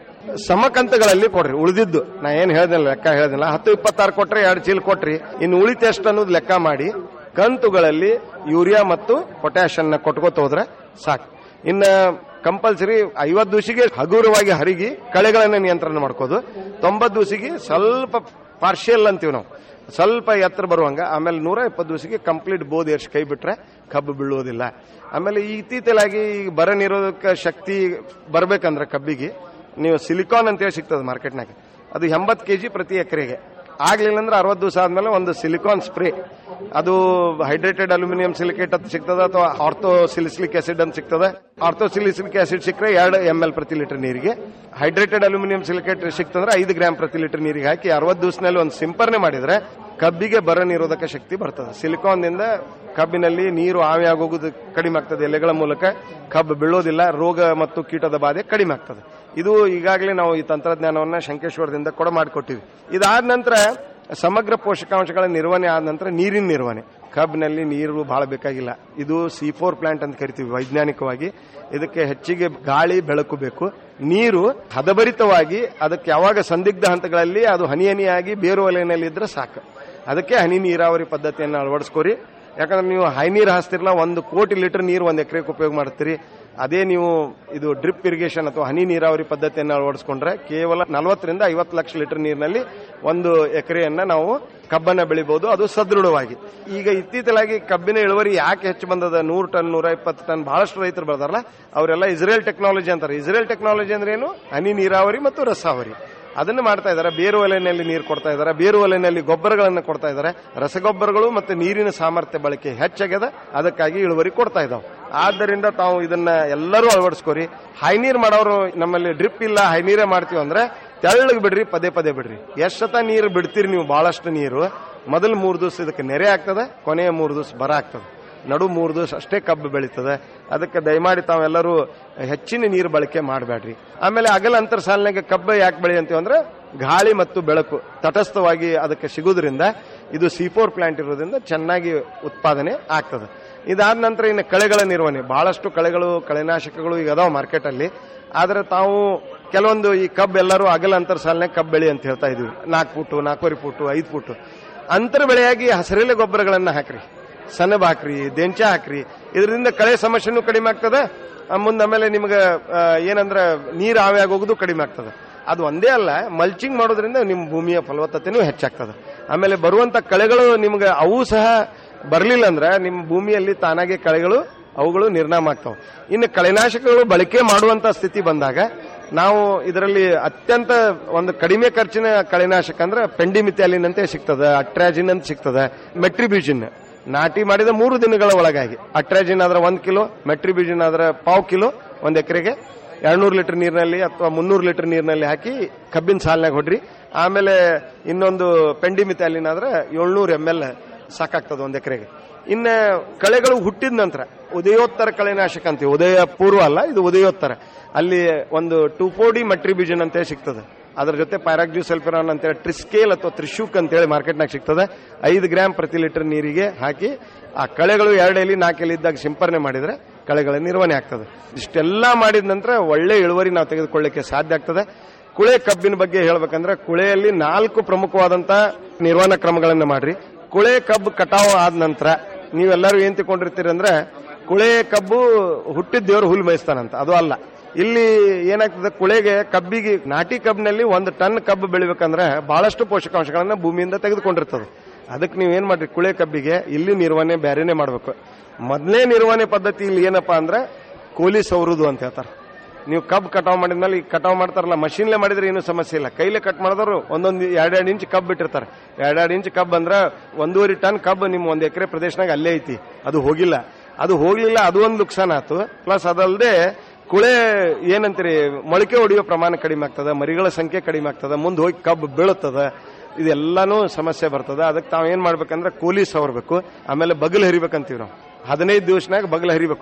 ಸಮ ಕಂತುಗಳಲ್ಲಿ ಕೊಡ್ರಿ ಉಳಿದಿದ್ದು ನಾ ಏನ್ ಹೇಳ್ದಿಲ್ಲ ಲೆಕ್ಕ ಹೇಳ್ದಿಲ್ಲ ಹತ್ತು ಇಪ್ಪತ್ತಾರು ಕೊಟ್ರೆ ಎರಡು ಚೀಲ ಕೊಟ್ರಿ ಇನ್ನು ಉಳಿತ ಎಷ್ಟು ಅನ್ನೋದು ಲೆಕ್ಕ ಮಾಡಿ ಕಂತುಗಳಲ್ಲಿ ಯೂರಿಯಾ ಮತ್ತು ಪೊಟ್ಯಾಷನ್ನ ಕೊಟ್ಕೋತ ಹೋದ್ರೆ ಸಾಕು ಇನ್ನ ಕಂಪಲ್ಸರಿ ಐವತ್ತು ದಿವಸಿಗೆ ಹಗುರವಾಗಿ ಹರಿಗಿ ಕಳೆಗಳನ್ನ ನಿಯಂತ್ರಣ ಮಾಡ್ಕೋದು ತೊಂಬತ್ತು ದಿವಸಿಗೆ ಸ್ವಲ್ಪ ಪಾರ್ಷಿಯಲ್ ಅಂತೀವಿ ನಾವು ಸ್ವಲ್ಪ ಎತ್ತರ ಬರುವಂಗ ಆಮೇಲೆ ನೂರ ಇಪ್ಪತ್ತು ದಿವಸಿಗೆ ಕಂಪ್ಲೀಟ್ ಬೋದ್ ಏರ್ಸಿ ಕೈ ಬಿಟ್ರೆ ಕಬ್ಬು ಬೀಳುವುದಿಲ್ಲ ಆಮೇಲೆ ಈ ಇತ್ತೀಚಲಾಗಿ ಈ ಬರ ನಿರೋಧಕ ಶಕ್ತಿ ಬರ್ಬೇಕಂದ್ರೆ ಕಬ್ಬಿಗೆ ನೀವು ಸಿಲಿಕಾನ್ ಅಂತೇಳಿ ಸಿಗ್ತದೆ ಮಾರ್ಕೆಟ್ನಾಗ ಅದು ಎಂಬತ್ತು ಕೆಜಿ ಪ್ರತಿ ಎಕರೆಗೆ ಆಗ್ಲಿಲ್ಲ ಅಂದ್ರೆ ಅರವತ್ತು ದಿವಸ ಆದ್ಮೇಲೆ ಒಂದು ಸಿಲಿಕಾನ್ ಸ್ಪ್ರೇ ಅದು ಹೈಡ್ರೇಟೆಡ್ ಅಲ್ಯೂಮಿನಿಯಂ ಸಿಲಿಕೇಟ್ ಅಂತ ಸಿಗ್ತದ ಅಥವಾ ಆರ್ಥೋ ಸಿಲಿಸಿಲಿಕ್ ಆಸಿಡ್ ಅಂತ ಸಿಗ್ತದೆ ಆರ್ಥೋ ಸಿಲಿಸಿಲಿಕ್ ಆಸಿಡ್ ಸಿಕ್ಕರೆ ಎರಡು ಎಂ ಎಲ್ ಪ್ರತಿ ಲೀಟರ್ ನೀರಿಗೆ ಹೈಡ್ರೇಟೆಡ್ ಅಲ್ಯೂಮಿನಿಯಂ ಸಿಲಿಕೇಟ್ ಸಿಕ್ತಂದ್ರೆ ಐದು ಗ್ರಾಮ್ ಪ್ರತಿ ಲೀಟರ್ ನೀರಿಗೆ ಹಾಕಿ ಅರವತ್ತು ದಿವಸದಲ್ಲಿ ಒಂದು ಸಿಂಪರಣೆ ಮಾಡಿದ್ರೆ ಕಬ್ಬಿಗೆ ಬರ ನಿರೋಧಕ ಶಕ್ತಿ ಬರ್ತದೆ ಸಿಲಿಕಾನ್ದಿಂದ ಕಬ್ಬಿನಲ್ಲಿ ನೀರು ಆವಿ ಆಗೋದು ಕಡಿಮೆ ಆಗ್ತದೆ ಎಲೆಗಳ ಮೂಲಕ ಕಬ್ಬು ಬೀಳೋದಿಲ್ಲ ರೋಗ ಮತ್ತು ಕೀಟದ ಬಾಧೆ ಕಡಿಮೆ ಆಗ್ತದೆ ಇದು ಈಗಾಗಲೇ ನಾವು ಈ ತಂತ್ರಜ್ಞಾನವನ್ನ ಶಂಕೇಶ್ವರದಿಂದ ಕೂಡ ಮಾಡಿಕೊಟ್ಟಿವಿ ಇದಾದ ನಂತರ ಸಮಗ್ರ ಪೋಷಕಾಂಶಗಳ ನಿರ್ವಹಣೆ ಆದ ನಂತರ ನೀರಿನ ನಿರ್ವಹಣೆ ಕಬ್ಬಿನಲ್ಲಿ ನೀರು ಬಹಳ ಬೇಕಾಗಿಲ್ಲ ಇದು ಸಿ ಫೋರ್ ಪ್ಲಾಂಟ್ ಅಂತ ಕರಿತೀವಿ ವೈಜ್ಞಾನಿಕವಾಗಿ ಇದಕ್ಕೆ ಹೆಚ್ಚಿಗೆ ಗಾಳಿ ಬೆಳಕು ಬೇಕು ನೀರು ಹದಭರಿತವಾಗಿ ಅದಕ್ಕೆ ಯಾವಾಗ ಸಂದಿಗ್ಧ ಹಂತಗಳಲ್ಲಿ ಅದು ಹನಿ ಹನಿಯಾಗಿ ಬೇರು ಒಲೆಯಲ್ಲಿ ಇದ್ರೆ ಸಾಕು ಅದಕ್ಕೆ ಹನಿ ನೀರಾವರಿ ಪದ್ಧತಿಯನ್ನು ಅಳವಡಿಸ್ಕೋರಿ ಯಾಕಂದ್ರೆ ನೀವು ಹೈ ನೀರು ಹಾಸ್ತಿರಲ್ಲ ಒಂದು ಕೋಟಿ ಲೀಟರ್ ನೀರು ಒಂದು ಎಕರೆಗೆ ಉಪಯೋಗ ಮಾಡ್ತೀರಿ ಅದೇ ನೀವು ಇದು ಡ್ರಿಪ್ ಇರಿಗೇಷನ್ ಅಥವಾ ಹನಿ ನೀರಾವರಿ ಪದ್ಧತಿಯನ್ನು ಅಳವಡಿಸ್ಕೊಂಡ್ರೆ ಕೇವಲ ನಲವತ್ತರಿಂದ ಐವತ್ತು ಲಕ್ಷ ಲೀಟರ್ ನೀರಿನಲ್ಲಿ ಒಂದು ಎಕರೆಯನ್ನ ನಾವು ಕಬ್ಬನ್ನ ಬೆಳಿಬಹುದು ಅದು ಸದೃಢವಾಗಿ ಈಗ ಇತ್ತೀಚಲಾಗಿ ಕಬ್ಬಿನ ಇಳುವರಿ ಯಾಕೆ ಹೆಚ್ಚು ಬಂದದ ನೂರು ಟನ್ ನೂರ ಇಪ್ಪತ್ತು ಟನ್ ಬಹಳಷ್ಟು ರೈತರು ಬರ್ತಾರಲ್ಲ ಅವರೆಲ್ಲ ಇಸ್ರೇಲ್ ಟೆಕ್ನಾಲಜಿ ಅಂತಾರೆ ಇಸ್ರೇಲ್ ಟೆಕ್ನಾಲಜಿ ಅಂದ್ರೆ ಏನು ಹನಿ ನೀರಾವರಿ ಮತ್ತು ರಸಾವರಿ ಅದನ್ನು ಮಾಡ್ತಾ ಇದ್ದಾರೆ ಬೇರು ಒಲೆಯಲ್ಲಿ ನೀರು ಕೊಡ್ತಾ ಇದ್ದಾರೆ ಬೇರು ಒಲೆಯಲ್ಲಿ ಗೊಬ್ಬರಗಳನ್ನು ಕೊಡ್ತಾ ಇದ್ದಾರೆ ರಸಗೊಬ್ಬರಗಳು ಮತ್ತು ನೀರಿನ ಸಾಮರ್ಥ್ಯ ಬಳಕೆ ಹೆಚ್ಚಾಗ್ಯದ ಅದಕ್ಕಾಗಿ ಇಳುವರಿ ಕೊಡ್ತಾ ಇದಾವೆ ಆದ್ದರಿಂದ ತಾವು ಇದನ್ನ ಎಲ್ಲರೂ ಅಳವಡಿಸ್ಕೋರಿ ಹೈ ನೀರ್ ಮಾಡೋರು ನಮ್ಮಲ್ಲಿ ಡ್ರಿಪ್ ಇಲ್ಲ ಹೈ ನೀರೇ ಮಾಡ್ತೀವಿ ಅಂದ್ರೆ ತೆಳ್ಳಗ್ ಬಿಡ್ರಿ ಪದೇ ಪದೇ ಬಿಡ್ರಿ ಎಷ್ಟತ ನೀರು ಬಿಡ್ತೀರಿ ನೀವು ಬಹಳಷ್ಟು ನೀರು ಮೊದಲು ಮೂರು ದಿವಸ ಇದಕ್ಕೆ ನೆರೆ ಆಗ್ತದೆ ಕೊನೆಯ ಮೂರು ದಿವಸ ಬರ ಆಗ್ತದೆ ನಡು ಮೂರು ದಿವಸ ಅಷ್ಟೇ ಕಬ್ಬು ಬೆಳೀತದೆ ಅದಕ್ಕೆ ದಯಮಾಡಿ ತಾವೆಲ್ಲರೂ ಹೆಚ್ಚಿನ ನೀರು ಬಳಕೆ ಮಾಡಬೇಡ್ರಿ ಆಮೇಲೆ ಅಗಲ ಅಂತರ ಸಾಲಿನಾಗ ಕಬ್ಬು ಯಾಕೆ ಬೆಳೆ ಅಂತೀವಿ ಅಂದ್ರೆ ಗಾಳಿ ಮತ್ತು ಬೆಳಕು ತಟಸ್ಥವಾಗಿ ಅದಕ್ಕೆ ಸಿಗೋದ್ರಿಂದ ಇದು ಸಿ ಫೋರ್ ಪ್ಲಾಂಟ್ ಇರೋದ್ರಿಂದ ಚೆನ್ನಾಗಿ ಉತ್ಪಾದನೆ ಆಗ್ತದೆ ಇದಾದ ನಂತರ ಇನ್ನು ಕಳೆಗಳ ನಿರ್ವಹಣೆ ಬಹಳಷ್ಟು ಕಳೆಗಳು ಕಳೆನಾಶಕಗಳು ಈಗ ಅದಾವ ಮಾರ್ಕೆಟ್ ಅಲ್ಲಿ ಆದ್ರೆ ತಾವು ಕೆಲವೊಂದು ಈ ಕಬ್ಬು ಎಲ್ಲರೂ ಅಗಲ ಅಂತರ ಸಾಲಿನಾಗ ಕಬ್ಬು ಬೆಳೆ ಅಂತ ಹೇಳ್ತಾ ಇದೀವಿ ನಾಲ್ಕು ಫುಟ್ಟು ನಾಲ್ಕೂವರೆ ಫುಟ್ಟು ಐದು ಫುಟ್ಟು ಅಂತರ ಬೆಳೆಯಾಗಿ ಹಸಿರೆಲೆ ಗೊಬ್ಬರಗಳನ್ನ ಹಾಕ್ರಿ ಸೆಣಬ್ ಹಾಕ್ರಿ ದೆಂಚ ಹಾಕ್ರಿ ಇದರಿಂದ ಕಳೆ ಸಮಸ್ಯೆನೂ ಕಡಿಮೆ ಆಗ್ತದೆ ಆ, ಮುಂದ್ ಆಮೇಲೆ ನಿಮ್ಗೆ ಆ, ಏನಂದ್ರೆ ನೀರು ಆವಿ ಆಗೋದು ಕಡಿಮೆ ಆಗ್ತದೆ ಅದು ಒಂದೇ ಅಲ್ಲ ಮಲ್ಚಿಂಗ್ ಮಾಡೋದ್ರಿಂದ ನಿಮ್ಮ ಭೂಮಿಯ ಫಲವತ್ತತೆನೂ ಹೆಚ್ಚಾಗ್ತದೆ ಆಮೇಲೆ ಬರುವಂತ ಕಳೆಗಳು ನಿಮ್ಗೆ ಅವು ಸಹ ಬರಲಿಲ್ಲ ಅಂದ್ರೆ ನಿಮ್ಮ ಭೂಮಿಯಲ್ಲಿ ತಾನಾಗೆ ಕಳೆಗಳು ಅವುಗಳು ನಿರ್ನಾಮ ಆಗ್ತಾವೆ ಇನ್ನು ಕಳೆನಾಶಕಗಳು ಬಳಕೆ ಮಾಡುವಂತ ಸ್ಥಿತಿ ಬಂದಾಗ ನಾವು ಇದರಲ್ಲಿ ಅತ್ಯಂತ ಒಂದು ಕಡಿಮೆ ಖರ್ಚಿನ ಕಳೆನಾಶಕ ಅಂದ್ರೆ ಪೆಂಡಿಮಿಥ್ಯಾಲಿನ್ ಅಂತ ಸಿಗ್ತದೆ ಅಟ್ರಾಜಿನ್ ಅಂತ ಸಿಗ್ತದೆ ಮೆಟ್ರಿಬ್ಯೂಜಿನ್ ನಾಟಿ ಮಾಡಿದ ಮೂರು ದಿನಗಳ ಒಳಗಾಗಿ ಅಟ್ರಾಜಿನ್ ಆದ್ರೆ ಒಂದ್ ಕಿಲೋ ಮೆಟ್ರಿಬ್ಯೂಜಿನ್ ಆದ್ರೆ ಪಾವ್ ಕಿಲೋ ಒಂದ್ ಎಕರೆಗೆ ಎರಡ್ನೂರು ಲೀಟರ್ ನೀರಿನಲ್ಲಿ ಅಥವಾ ಮುನ್ನೂರು ಲೀಟರ್ ನೀರಿನಲ್ಲಿ ಹಾಕಿ ಕಬ್ಬಿನ ಸಾಲಿನಾಗ ಹೊಡ್ರಿ ಆಮೇಲೆ ಇನ್ನೊಂದು ಪೆಂಡಿಮಿಥ್ಯಾಲಿನ್ ಆದ್ರೆ ಏಳ್ನೂರು ಎಂ ಎಲ್ ಸಾಕಾಗ್ತದೆ ಒಂದ್ ಎಕರೆಗೆ ಇನ್ನ ಕಳೆಗಳು ಹುಟ್ಟಿದ ನಂತರ ಉದಯೋತ್ತರ ಕಳೆನಾಶಕ ಅಂತೀವಿ ಉದಯ ಪೂರ್ವ ಅಲ್ಲ ಇದು ಉದಯೋತ್ತರ ಅಲ್ಲಿ ಒಂದು ಟೂಫೋಡಿ ಮೆಟ್ರಿಬ್ಯೂಜನ್ ಅಂತ ಸಿಗ್ತದೆ ಅದ್ರ ಜೊತೆ ಪ್ಯಾರಾಕ್ಜೂ ಸಲ್ಫಿರಾನ್ ಅಂತೇಳಿ ಟ್ರಿಸ್ಕೇಲ್ ಅಥವಾ ತ್ರಿಶೂಕ್ ಅಂತೇಳಿ ಮಾರ್ಕೆಟ್ನಾಗ ಸಿಗ್ತದೆ ಐದು ಗ್ರಾಮ್ ಪ್ರತಿ ಲೀಟರ್ ನೀರಿಗೆ ಹಾಕಿ ಆ ಕಳೆಗಳು ಎರಡು ಎಲಿ ನಾಲ್ಕು ಎಲೆ ಇದ್ದಾಗ ಸಿಂಪರಣೆ ಮಾಡಿದ್ರೆ ಕಳೆಗಳ ನಿರ್ವಹಣೆ ಆಗ್ತದೆ ಇಷ್ಟೆಲ್ಲ ಮಾಡಿದ ನಂತರ ಒಳ್ಳೆ ಇಳುವರಿ ನಾವು ತೆಗೆದುಕೊಳ್ಳಿಕ್ಕೆ ಸಾಧ್ಯ ಆಗ್ತದೆ ಕುಳೆ ಕಬ್ಬಿನ ಬಗ್ಗೆ ಹೇಳ್ಬೇಕಂದ್ರೆ ಕುಳೆಯಲ್ಲಿ ನಾಲ್ಕು ಪ್ರಮುಖವಾದಂತ ನಿರ್ವಹಣಾ ಕ್ರಮಗಳನ್ನು ಮಾಡ್ರಿ ಕುಳೆ ಕಬ್ಬು ಕಟಾವು ಆದ ನಂತರ ನೀವೆಲ್ಲರೂ ಏನ್ ತಿಳ್ಕೊಂಡಿರ್ತೀರಿ ಅಂದ್ರೆ ಕುಳೆ ಕಬ್ಬು ಹುಟ್ಟಿದ ದೇವರು ಹುಲ್ಲು ಮೇಯಿಸ್ತಾನಂತ ಅದು ಅಲ್ಲ ಇಲ್ಲಿ ಏನಾಗ್ತದೆ ಕುಳೆಗೆ ಕಬ್ಬಿಗೆ ನಾಟಿ ಕಬ್ಬಿನಲ್ಲಿ ಒಂದು ಟನ್ ಕಬ್ಬು ಬೆಳಿಬೇಕಂದ್ರೆ ಬಹಳಷ್ಟು ಪೋಷಕಾಂಶಗಳನ್ನ ಭೂಮಿಯಿಂದ ತೆಗೆದುಕೊಂಡಿರ್ತದೆ ಅದಕ್ಕೆ ನೀವು ಏನ್ ಮಾಡ್ರಿ ಕುಳೆ ಕಬ್ಬಿಗೆ ಇಲ್ಲಿ ನಿರ್ವಹಣೆ ಬೇರೆನೆ ಮಾಡ್ಬೇಕು ಮೊದಲನೇ ನಿರ್ವಹಣೆ ಪದ್ಧತಿ ಇಲ್ಲಿ ಏನಪ್ಪಾ ಅಂದ್ರೆ ಕೋಲಿ ಸೌರುದು ಅಂತ ಹೇಳ್ತಾರೆ ನೀವು ಕಬ್ಬು ಕಟಾವ್ ಮಾಡಿದ್ಮೇಲೆ ಈಗ ಕಟಾವ್ ಮಾಡ್ತಾರಲ್ಲ ಮಷಿನ್ಲೆ ಮಾಡಿದ್ರೆ ಏನು ಸಮಸ್ಯೆ ಇಲ್ಲ ಕೈಲೇ ಕಟ್ ಮಾಡಿದವರು ಒಂದೊಂದು ಎರಡೆರಡು ಇಂಚ್ ಕಬ್ಬು ಬಿಟ್ಟಿರ್ತಾರೆ ಎರಡೆರಡು ಇಂಚ್ ಕಬ್ಬು ಅಂದ್ರೆ ಒಂದೂವರೆ ಟನ್ ಕಬ್ಬು ನಿಮ್ಮ ಒಂದು ಎಕರೆ ಪ್ರದೇಶನಾಗ ಅಲ್ಲೇ ಐತಿ ಅದು ಹೋಗಿಲ್ಲ ಅದು ಹೋಗ್ಲಿಲ್ಲ ಅದು ಒಂದು ನುಕ್ಸಾನ್ ಆತು ಪ್ಲಸ್ ಅದಲ್ಲದೆ ಕುಳೆ ಏನಂತೀರಿ ಮೊಳಕೆ ಹೊಡೆಯೋ ಪ್ರಮಾಣ ಕಡಿಮೆ ಆಗ್ತದೆ ಮರಿಗಳ ಸಂಖ್ಯೆ ಕಡಿಮೆ ಆಗ್ತದೆ ಮುಂದೆ ಹೋಗಿ ಕಬ್ಬು ಬೀಳುತ್ತದೆ ಇದೆಲ್ಲಾನು ಸಮಸ್ಯೆ ಬರ್ತದೆ ಅದಕ್ಕೆ ತಾವ್ ಏನ್ ಮಾಡ್ಬೇಕಂದ್ರೆ ಕೂಲಿ ಸವರ್ಬೇಕು ಆಮೇಲೆ ಬಗಲ್ ಹರಿಬೇಕಂತೀವಿ ನಾವು ಹದಿನೈದು ದಿವಸನಾಗ ಬಗಲ್ ಹರಿಬೇಕು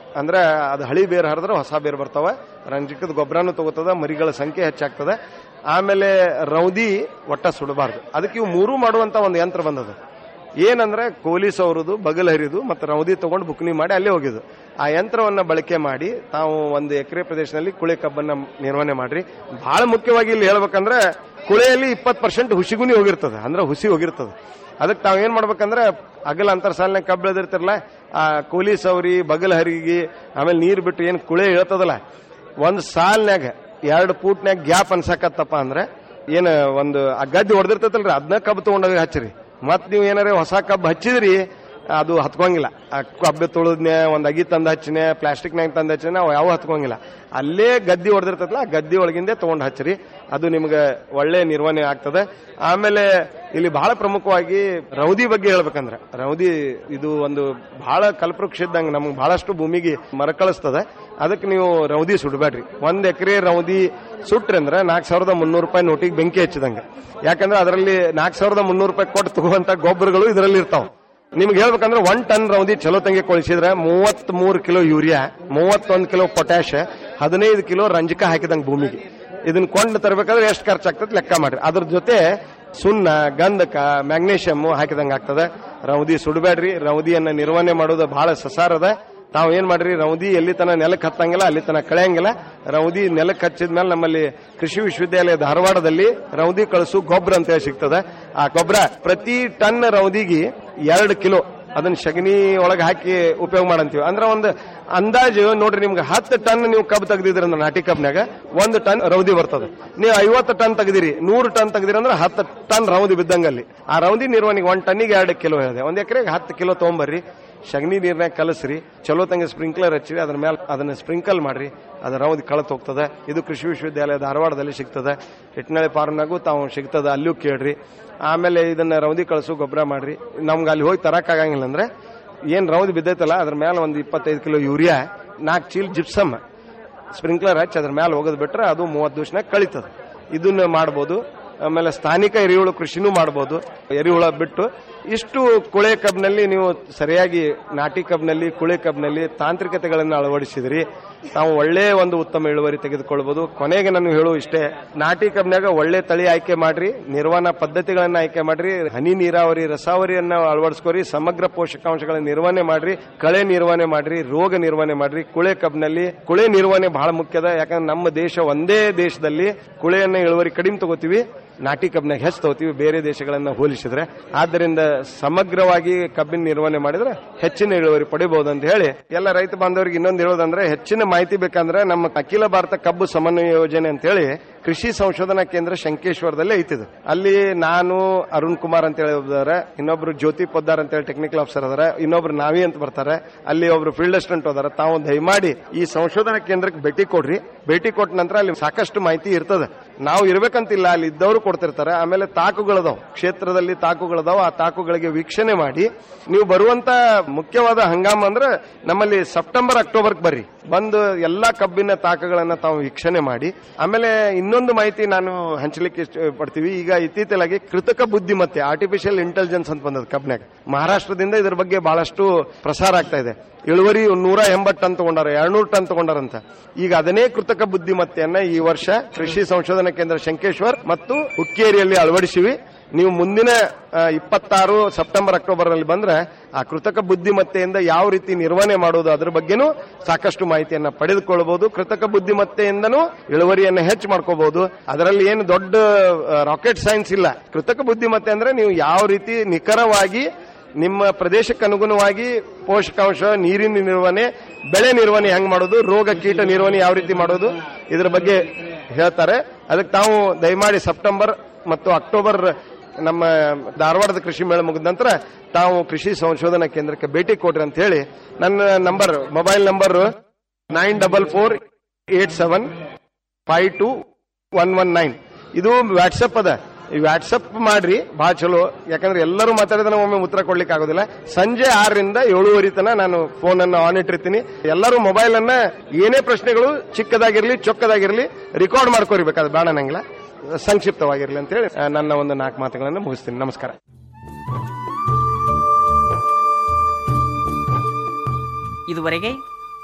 ಅಂದ್ರೆ ಅದು ಹಳಿ ಬೇರ್ ಹರಿದ್ರೆ ಹೊಸ ಬೇರ್ ಬರ್ತಾವ ರಂಜಕದ ಗೊಬ್ಬರನು ತಗೋತದ ಮರಿಗಳ ಸಂಖ್ಯೆ ಹೆಚ್ಚಾಗ್ತದೆ ಆಮೇಲೆ ರೌದಿ ಒಟ್ಟ ಸುಡಬಾರ್ದು ಅದಕ್ಕೆ ಇವು ಮೂರು ಮಾಡುವಂತ ಒಂದು ಯಂತ್ರ ಬಂದದ ಏನಂದ್ರೆ ಕೋಲಿ ಸೌರುದು ಬಗಲ್ ಹರಿದು ಮತ್ತು ರೌದಿ ತಗೊಂಡು ಬುಕ್ನಿ ಮಾಡಿ ಅಲ್ಲೇ ಹೋಗಿದ್ದು ಆ ಯಂತ್ರವನ್ನ ಬಳಕೆ ಮಾಡಿ ತಾವು ಒಂದು ಎಕರೆ ಪ್ರದೇಶದಲ್ಲಿ ಕುಳೆ ಕಬ್ಬನ್ನ ನಿರ್ವಹಣೆ ಮಾಡ್ರಿ ಬಹಳ ಮುಖ್ಯವಾಗಿ ಇಲ್ಲಿ ಹೇಳ್ಬೇಕಂದ್ರೆ ಕುಳೆಯಲ್ಲಿ ಇಪ್ಪತ್ತು ಪರ್ಸೆಂಟ್ ಹುಸಿಗುನಿ ಹೋಗಿರ್ತದೆ ಅಂದ್ರೆ ಹುಸಿ ಹೋಗಿರ್ತದೆ ಅದಕ್ಕೆ ತಾವ್ ಏನ್ ಮಾಡ್ಬೇಕಂದ್ರೆ ಅಗಲ ಅಂತರ್ ಸಾಲಿನಾಗ ಕಬ್ಬು ಬೆಳೆದಿರ್ತಿರಲ್ಲ ಆ ಕೂಲಿ ಸೌರಿ ಬಗಲ್ ಹರಿಗಿ ಆಮೇಲೆ ನೀರ್ ಬಿಟ್ಟು ಏನ್ ಕುಳೆ ಇಳ್ತದಲ್ಲ ಒಂದ್ ಸಾಲ್ನ್ಯಾಗ ಎರಡು ಫೂಟ್ನ್ಯಾಗ ಗ್ಯಾಪ್ ಅನ್ಸಕತ್ತಪ್ಪ ಅಂದ್ರೆ ಏನ್ ಒಂದು ಆ ಗದ್ದೆ ಹೊಡೆದಿರ್ತೈತಲ್ರಿ ಅದನ್ನ ಕಬ್ಬು ತಗೊಂಡೋಗಿ ಹಚ್ಚಿರಿ ಮತ್ ನೀವು ಏನಾರ ಹೊಸ ಕಬ್ಬು ಹಚ್ಚಿದ್ರಿ ಅದು ಹತ್ಕೊಂಗಿಲ್ಲ ಆ ಕಬ್ಬು ತುಳಿದ್ನೆ ಒಂದ್ ಅಗಿ ತಂದು ಹಚ್ಚಿನೆ ಪ್ಲಾಸ್ಟಿಕ್ನಾಗ ತಂದು ಹಚ್ಚಿನೆ ಅವು ಯಾವ ಹತ್ಕೊಂಗಿಲ್ಲ ಅಲ್ಲೇ ಗದ್ದಿ ಹೊಡೆದಿರ್ತೈತಲ್ಲ ಆ ಗದ್ದಿ ಒಳಗಿಂದೇ ತಗೊಂಡ್ ಹಚ್ಚಿರಿ ಅದು ನಿಮ್ಗೆ ಒಳ್ಳೆ ನಿರ್ವಹಣೆ ಆಗ್ತದೆ ಆಮೇಲೆ ಇಲ್ಲಿ ಬಹಳ ಪ್ರಮುಖವಾಗಿ ರೌದಿ ಬಗ್ಗೆ ಹೇಳ್ಬೇಕಂದ್ರೆ ರೌದಿ ಇದು ಒಂದು ಬಹಳ ಕಲ್ಪವೃಕ್ಷ ಇದ್ದಂಗೆ ನಮ್ಗೆ ಬಹಳಷ್ಟು ಭೂಮಿಗೆ ಮರಕಳಿಸ್ತದೆ ಅದಕ್ಕೆ ನೀವು ರೌದಿ ಸುಡಬೇಡ್ರಿ ಒಂದ್ ಎಕರೆ ರೌದಿ ಸುಟ್ರಿ ಅಂದ್ರೆ ನಾಲ್ಕು ಸಾವಿರದ ಮುನ್ನೂರು ರೂಪಾಯಿ ನೋಟಿಗೆ ಬೆಂಕಿ ಹಚ್ಚಿದಂಗೆ ಯಾಕಂದ್ರೆ ಅದರಲ್ಲಿ ನಾಲ್ಕು ಸಾವಿರದ ಮುನ್ನೂರು ರೂಪಾಯಿ ಕೊಟ್ಟು ತಗುವಂತ ಗೊಬ್ಬರಗಳು ಇದರಲ್ಲಿ ಇರ್ತಾವ ನಿಮ್ಗೆ ಹೇಳ್ಬೇಕಂದ್ರೆ ಒನ್ ಟನ್ ರೌದಿ ಚಲೋ ತಂಗಿ ಕೊಳಿಸಿದ್ರೆ ಮೂವತ್ತ್ ಮೂರು ಕಿಲೋ ಯೂರಿಯಾ ಮೂವತ್ತೊಂದು ಕಿಲೋ ಪೊಟ್ಯಾಶ್ ಹದಿನೈದು ಕಿಲೋ ರಂಜಕ ಹಾಕಿದಂಗೆ ಭೂಮಿಗೆ ಇದನ್ನ ಕೊಂಡು ತರಬೇಕಾದ್ರೆ ಎಷ್ಟು ಖರ್ಚಾಗ್ತದೆ ಲೆಕ್ಕ ಮಾಡ್ರಿ ಅದ್ರ ಜೊತೆ ಸುಣ್ಣ ಗಂಧಕ ಮ್ಯಾಗ್ನೇಷಿಯಮ್ ಹಾಕಿದಂಗೆ ಆಗ್ತದೆ ರೌದಿ ಸುಡಬೇಡ್ರಿ ರೌದಿಯನ್ನ ನಿರ್ವಹಣೆ ಮಾಡೋದು ಬಹಳ ಸಸಾರದ ತಾವು ಏನ್ ಮಾಡ್ರಿ ರೌದಿ ಎಲ್ಲಿ ತನ ನೆಲಕ್ಕೆ ಹತ್ತಂಗಿಲ್ಲ ಅಲ್ಲಿ ತನ ಕಳೆಯಂಗಿಲ್ಲ ರೌದಿ ನೆಲಕ್ಕೆ ಹಚ್ಚಿದ ಮೇಲೆ ನಮ್ಮಲ್ಲಿ ಕೃಷಿ ವಿಶ್ವವಿದ್ಯಾಲಯ ಧಾರವಾಡದಲ್ಲಿ ರೌದಿ ಕಳಿಸು ಗೊಬ್ಬರ ಅಂತ ಹೇಳಿ ಸಿಗ್ತದೆ ಆ ಗೊಬ್ಬರ ಪ್ರತಿ ಟನ್ ರೌದಿಗೆ ಎರಡು ಕಿಲೋ ಅದನ್ನ ಸಗಣಿ ಒಳಗೆ ಹಾಕಿ ಉಪಯೋಗ ಮಾಡಂತೀವಿ ಅಂದ್ರೆ ಒಂದು ಅಂದಾಜು ನೋಡ್ರಿ ನಿಮ್ಗೆ ಹತ್ತು ಟನ್ ನೀವು ಕಬ್ಬು ತೆಗ್ದಿದ್ರಿ ಅಂದ್ರೆ ನಾಟಿ ಕಬ್ನಾಗ ಒಂದು ಟನ್ ರೌದಿ ಬರ್ತದೆ ನೀವು ಐವತ್ತು ಟನ್ ತೆಗ್ದಿರಿ ನೂರು ಟನ್ ತೆಗ್ದಿರಿ ಅಂದ್ರೆ ಹತ್ತು ಟನ್ ರೌದಿ ಬಿದ್ದಂಗಲ್ಲಿ ಆ ರೌದಿ ನಿರ್ವಹಣೆಗೆ ಒಂದು ಟನ್ನಿಗೆ ಎರಡು ಕಿಲೋ ಹೇಳಿದೆ ಒಂದ್ ಎಕರೆಗೆ ಹತ್ತು ಕಿಲೋ ತೊಗೊಂಬರ್ರಿ ಸಗಣಿ ನೀರ್ನಾಗ ಕಲಸ್ರಿ ಚಲೋ ತಂಗ ಸ್ಪ್ರಿಂಕ್ಲರ್ ಹಚ್ಚಿರಿ ಅದ್ರ ಮೇಲೆ ಅದನ್ನ ಸ್ಪ್ರಿಂಕಲ್ ಮಾಡ್ರಿ ಅದ್ರ ರೌದಿ ಕಳತ್ ಹೋಗ್ತದೆ ಇದು ಕೃಷಿ ವಿಶ್ವವಿದ್ಯಾಲಯ ಧಾರವಾಡದಲ್ಲಿ ಸಿಗ್ತದೆ ಇಟ್ನಳ್ಳಿ ಫಾರ್ಮ್ನಾಗೂ ತಾವು ಸಿಗ್ತದೆ ಅಲ್ಲೂ ಕೇಳ್ರಿ ಆಮೇಲೆ ಇದನ್ನ ರೌದಿ ಕಳಸು ಗೊಬ್ಬರ ಮಾಡ್ರಿ ನಮ್ಗೆ ಅಲ್ಲಿ ಹೋಗಿ ತರಕ್ಕಾಗಂಗಿಲ್ಲ ಅಂದ್ರೆ ಏನ್ ರೌದಿ ಬಿದ್ದೈತಲ್ಲ ಅದ್ರ ಮೇಲೆ ಒಂದು ಇಪ್ಪತ್ತೈದು ಕಿಲೋ ಯೂರಿಯಾ ನಾಲ್ಕು ಚೀಲ್ ಜಿಪ್ಸಮ್ ಸ್ಪ್ರಿಂಕ್ಲರ್ ಹಚ್ಚಿ ಅದ್ರ ಮೇಲೆ ಹೋಗೋದು ಬಿಟ್ರೆ ಅದು ಮೂವತ್ತು ದಿವಸನಾಗ ಕಳೀತದೆ ಇದನ್ನ ಮಾಡ್ಬೋದು ಆಮೇಲೆ ಸ್ಥಾನಿಕ ಎರಿಹುಳ ಕೃಷಿನೂ ಮಾಡ್ಬೋದು ಎರಿಹುಳ ಬಿಟ್ಟು ಇಷ್ಟು ಕುಳೆ ಕಬ್ನಲ್ಲಿ ನೀವು ಸರಿಯಾಗಿ ನಾಟಿ ಕಬ್ನಲ್ಲಿ ಕುಳೆ ಕಬ್ನಲ್ಲಿ ತಾಂತ್ರಿಕತೆಗಳನ್ನು ಅಳವಡಿಸಿದ್ರಿ ನಾವು ಒಳ್ಳೆ ಒಂದು ಉತ್ತಮ ಇಳುವರಿ ತೆಗೆದುಕೊಳ್ಬಹುದು ಕೊನೆಗೆ ನಾನು ಹೇಳು ಇಷ್ಟೇ ನಾಟಿ ಕಬ್ನಾಗ ಒಳ್ಳೆ ತಳಿ ಆಯ್ಕೆ ಮಾಡ್ರಿ ನಿರ್ವಹಣಾ ಪದ್ಧತಿಗಳನ್ನ ಆಯ್ಕೆ ಮಾಡ್ರಿ ಹನಿ ನೀರಾವರಿ ರಸಾವರಿಯನ್ನ ಅಳವಡಿಸ್ಕೋರಿ ಸಮಗ್ರ ಪೋಷಕಾಂಶಗಳ ನಿರ್ವಹಣೆ ಮಾಡ್ರಿ ಕಳೆ ನಿರ್ವಹಣೆ ಮಾಡ್ರಿ ರೋಗ ನಿರ್ವಹಣೆ ಮಾಡ್ರಿ ಕುಳೆ ಕಬ್ನಲ್ಲಿ ಕುಳೆ ನಿರ್ವಹಣೆ ಬಹಳ ಮುಖ್ಯದ ಯಾಕಂದ್ರೆ ನಮ್ಮ ದೇಶ ಒಂದೇ ದೇಶದಲ್ಲಿ ಕುಳೆಯನ್ನ ಇಳುವರಿ ಕಡಿಮೆ ತಗೋತೀವಿ ನಾಟಿ ಕಬ್ನಾಗ ಹೆಚ್ಚು ತಗೋತೀವಿ ಬೇರೆ ದೇಶಗಳನ್ನ ಹೋಲಿಸಿದ್ರೆ ಆದ್ದರಿಂದ ಸಮಗ್ರವಾಗಿ ಕಬ್ಬಿನ ನಿರ್ವಹಣೆ ಮಾಡಿದ್ರೆ ಹೆಚ್ಚಿನ ಇಳುವರಿ ಪಡಿಬಹುದು ಅಂತ ಹೇಳಿ ಎಲ್ಲ ರೈತ ಬಾಂಧವರಿಗೆ ಇನ್ನೊಂದು ಹೇಳೋದಂದ್ರೆ ಹೆಚ್ಚಿನ ಮಾಹಿತಿ ಬೇಕಂದ್ರೆ ನಮ್ಮ ಅಖಿಲ ಭಾರತ ಕಬ್ಬು ಸಮನ್ವಯ ಯೋಜನೆ ಅಂತ ಹೇಳಿ ಕೃಷಿ ಸಂಶೋಧನಾ ಕೇಂದ್ರ ಶಂಕೇಶ್ವರದಲ್ಲಿ ಐತಿದು ಅಲ್ಲಿ ನಾನು ಅರುಣ್ ಕುಮಾರ್ ಅಂತ ಹೇಳಿ ಇದ್ದಾರೆ ಇನ್ನೊಬ್ರು ಜ್ಯೋತಿ ಪೊದ್ದಾರ್ ಅಂತ ಹೇಳಿ ಟೆಕ್ನಿಕಲ್ ಆಫೀಸರ್ ಅದಾರ ಇನ್ನೊಬ್ರು ನಾವಿ ಅಂತ ಬರ್ತಾರೆ ಅಲ್ಲಿ ಒಬ್ರು ಫೀಲ್ಡ್ ಅಸಿಸ್ಟೆಂಟ್ ಅದಾರ ತಾವು ದಯಮಾಡಿ ಈ ಸಂಶೋಧನಾ ಕೇಂದ್ರಕ್ಕೆ ಭೇಟಿ ಕೊಡ್ರಿ ಭೇಟಿ ಕೊಟ್ಟ ನಂತರ ಅಲ್ಲಿ ಸಾಕಷ್ಟು ಮಾಹಿತಿ ಇರ್ತದೆ ನಾವು ಇರ್ಬೇಕಂತಿಲ್ಲ ಅಲ್ಲಿ ಇದ್ದವರು ಕೊಡ್ತಿರ್ತಾರೆ ಆಮೇಲೆ ತಾಕುಗಳದಾವ್ ಕ್ಷೇತ್ರದಲ್ಲಿ ತಾಕುಗಳದಾವ್ ಆ ತಾಕುಗಳಿಗೆ ವೀಕ್ಷಣೆ ಮಾಡಿ ನೀವು ಬರುವಂತ ಮುಖ್ಯವಾದ ಹಂಗಾಮ ಅಂದ್ರೆ ನಮ್ಮಲ್ಲಿ ಸೆಪ್ಟೆಂಬರ್ ಅಕ್ಟೋಬರ್ ಬರ್ರಿ ಬಂದು ಎಲ್ಲಾ ಕಬ್ಬಿನ ತಾಕಗಳನ್ನ ತಾವು ವೀಕ್ಷಣೆ ಮಾಡಿ ಆಮೇಲೆ ಇನ್ನೊಂದು ಮಾಹಿತಿ ನಾನು ಹಂಚಲಿಕ್ಕೆ ಇಷ್ಟ ಪಡ್ತೀವಿ ಈಗ ಇತ್ತೀಚಲಾಗಿ ಕೃತಕ ಬುದ್ಧಿಮತ್ತೆ ಆರ್ಟಿಫಿಷಿಯಲ್ ಇಂಟೆಲಿಜೆನ್ಸ್ ಅಂತ ಬಂದದ ಕಬ್ನಾಗ ಮಹಾರಾಷ್ಟ್ರದಿಂದ ಇದ್ರ ಬಗ್ಗೆ ಬಹಳಷ್ಟು ಪ್ರಸಾರ ಆಗ್ತಾ ಇದೆ ಇಳುವರಿ ನೂರ ಎಂಬತ್ತು ಟನ್ ತಗೊಂಡಾರ ಎರಡ್ನೂರು ಟನ್ ತಗೊಂಡಾರಂತ ಈಗ ಅದನ್ನೇ ಕೃತಕ ಬುದ್ಧಿಮತ್ತೆಯನ್ನ ಈ ವರ್ಷ ಕೃಷಿ ಸಂಶೋಧನಾ ಕೇಂದ್ರ ಶಂಕೇಶ್ವರ್ ಮತ್ತು ಹುಕ್ಕೇರಿಯಲ್ಲಿ ಅಳವಡಿಸಿವಿ ನೀವು ಮುಂದಿನ ಆ, ಇಪ್ಪತ್ತಾರು ಸೆಪ್ಟೆಂಬರ್ ಅಕ್ಟೋಬರ್ ನಲ್ಲಿ ಬಂದ್ರೆ ಆ ಕೃತಕ ಬುದ್ಧಿಮತ್ತೆಯಿಂದ ಯಾವ ರೀತಿ ನಿರ್ವಹಣೆ ಮಾಡೋದು ಅದ್ರ ಬಗ್ಗೆನೂ ಸಾಕಷ್ಟು ಮಾಹಿತಿಯನ್ನ ಪಡೆದುಕೊಳ್ಳಬಹುದು ಕೃತಕ ಬುದ್ಧಿಮತ್ತೆಯಿಂದನೂ ಇಳುವರಿಯನ್ನ ಹೆಚ್ಚು ಮಾಡ್ಕೋಬಹುದು ಅದರಲ್ಲಿ ಏನು ದೊಡ್ಡ ರಾಕೆಟ್ ಸೈನ್ಸ್ ಇಲ್ಲ ಕೃತಕ ಬುದ್ಧಿಮತ್ತೆ ಅಂದ್ರೆ ನೀವು ಯಾವ ರೀತಿ ನಿಖರವಾಗಿ ನಿಮ್ಮ ಪ್ರದೇಶಕ್ಕೆ ಅನುಗುಣವಾಗಿ ಪೋಷಕಾಂಶ ನೀರಿನ ನಿರ್ವಹಣೆ ಬೆಳೆ ನಿರ್ವಹಣೆ ಹೆಂಗ್ ಮಾಡೋದು ರೋಗ ಕೀಟ ನಿರ್ವಹಣೆ ಯಾವ ರೀತಿ ಮಾಡೋದು ಇದ್ರ ಬಗ್ಗೆ ಹೇಳ್ತಾರೆ ಅದಕ್ಕೆ ತಾವು ದಯಮಾಡಿ ಸೆಪ್ಟೆಂಬರ್ ಮತ್ತು ಅಕ್ಟೋಬರ್ ನಮ್ಮ ಧಾರವಾಡದ ಕೃಷಿ ಮೇಳ ಮುಗಿದ ನಂತರ ತಾವು ಕೃಷಿ ಸಂಶೋಧನಾ ಕೇಂದ್ರಕ್ಕೆ ಭೇಟಿ ಕೊಡ್ರಿ ಅಂತ ಹೇಳಿ ನನ್ನ number mobile number nine double four eight seven five two one one nine ಇದು ವಾಟ್ಸಪ್ ಅದ ಈ ವಾಟ್ಸಪ್ ಮಾಡ್ರಿ ಬಹಳ ಚಲೋ ಯಾಕಂದ್ರೆ ಎಲ್ಲರೂ ಮಾತಾಡಿದ್ರೆ ಒಮ್ಮೆ ಉತ್ತರ ಕೊಡ್ಲಿಕ್ಕೆ ಆಗೋದಿಲ್ಲ ಸಂಜೆ ಆರರಿಂದ ಏಳುವರೆ ತನ ನಾನು ಫೋನ್ ಅನ್ನ ಆನ್ ಇಟ್ಟಿರ್ತೀನಿ ಎಲ್ಲರೂ ಮೊಬೈಲ್ ಅನ್ನ ಏನೇ ಪ್ರಶ್ನೆಗಳು ಚಿಕ್ಕದಾಗಿರ್ಲಿ ಚೊಕ್ಕದಾಗಿರ್ಲಿ ರೆಕಾರ್ಡ್ ಮಾಡ್ಕೋರಿ ಬೇಕಾದ್ರೆ ಬೇಡ ನಂಗಿಲ್ಲ ಸಂಕ್ಷಿಪ್ತವಾಗಿರ್ಲಿ ಅಂತ ಹೇಳಿ ಆ, ನನ್ನ ಒಂದು ನಾಲ್ಕು ಮಾತುಗಳನ್ನು ಮುಗಿಸ್ತೀನಿ ನಮಸ್ಕಾರ ಇದುವರೆಗೆ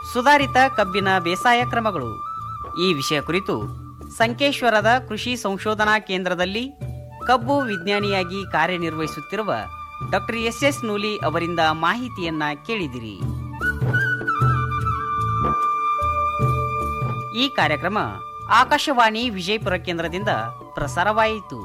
ಸುಧಾರಿತ ಕಬ್ಬಿನ ಬೇಸಾಯ ಕ್ರಮಗಳು ಈ ವಿಷಯ ಕುರಿತು ಸಂಕೇಶ್ವರದ ಕೃಷಿ ಸಂಶೋಧನಾ ಕೇಂದ್ರದಲ್ಲಿ ಕಬ್ಬು ವಿಜ್ಞಾನಿಯಾಗಿ ಕಾರ್ಯನಿರ್ವಹಿಸುತ್ತಿರುವ ಡಾಕ್ಟರ್ ಎಸ್ ಎಸ್ ನೂಲಿ ಅವರಿಂದ ಮಾಹಿತಿಯನ್ನ ಕೇಳಿದಿರಿ ಈ ಕಾರ್ಯಕ್ರಮ ಆಕಾಶವಾಣಿ ವಿಜಯಪುರ ಕೇಂದ್ರದಿಂದ ಪ್ರಸಾರವಾಯಿತು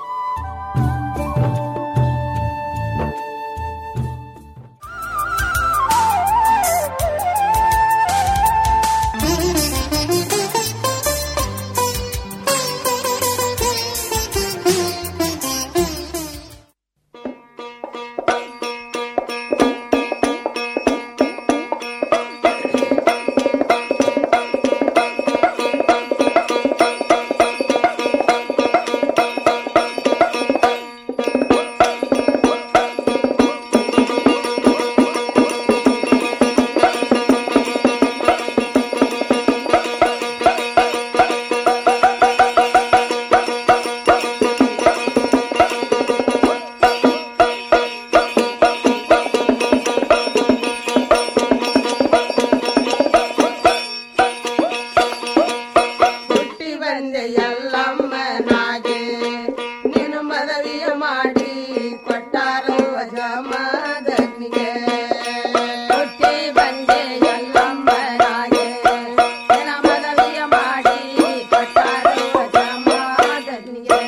ಹುಟ್ಟಿ ಬಂದೆ ಎಲ್ಲಮ್ಮನಾಗೆ ನೀನು ಮದವಿಯ ಮಾಡಿ ಕೊಟ್ಟಾರೋ ಜಮದಗ್ನಿಗೆ ಹುಟ್ಟಿ ಬಂದೆ ಎಲ್ಲಮ್ಮನಾಗೆ ನಿನ್ನ ಮದವಿಯ ಮಾಡಿ ಕೊಟ್ಟಾರೋ ಜಮದಗ್ನಿಗೆ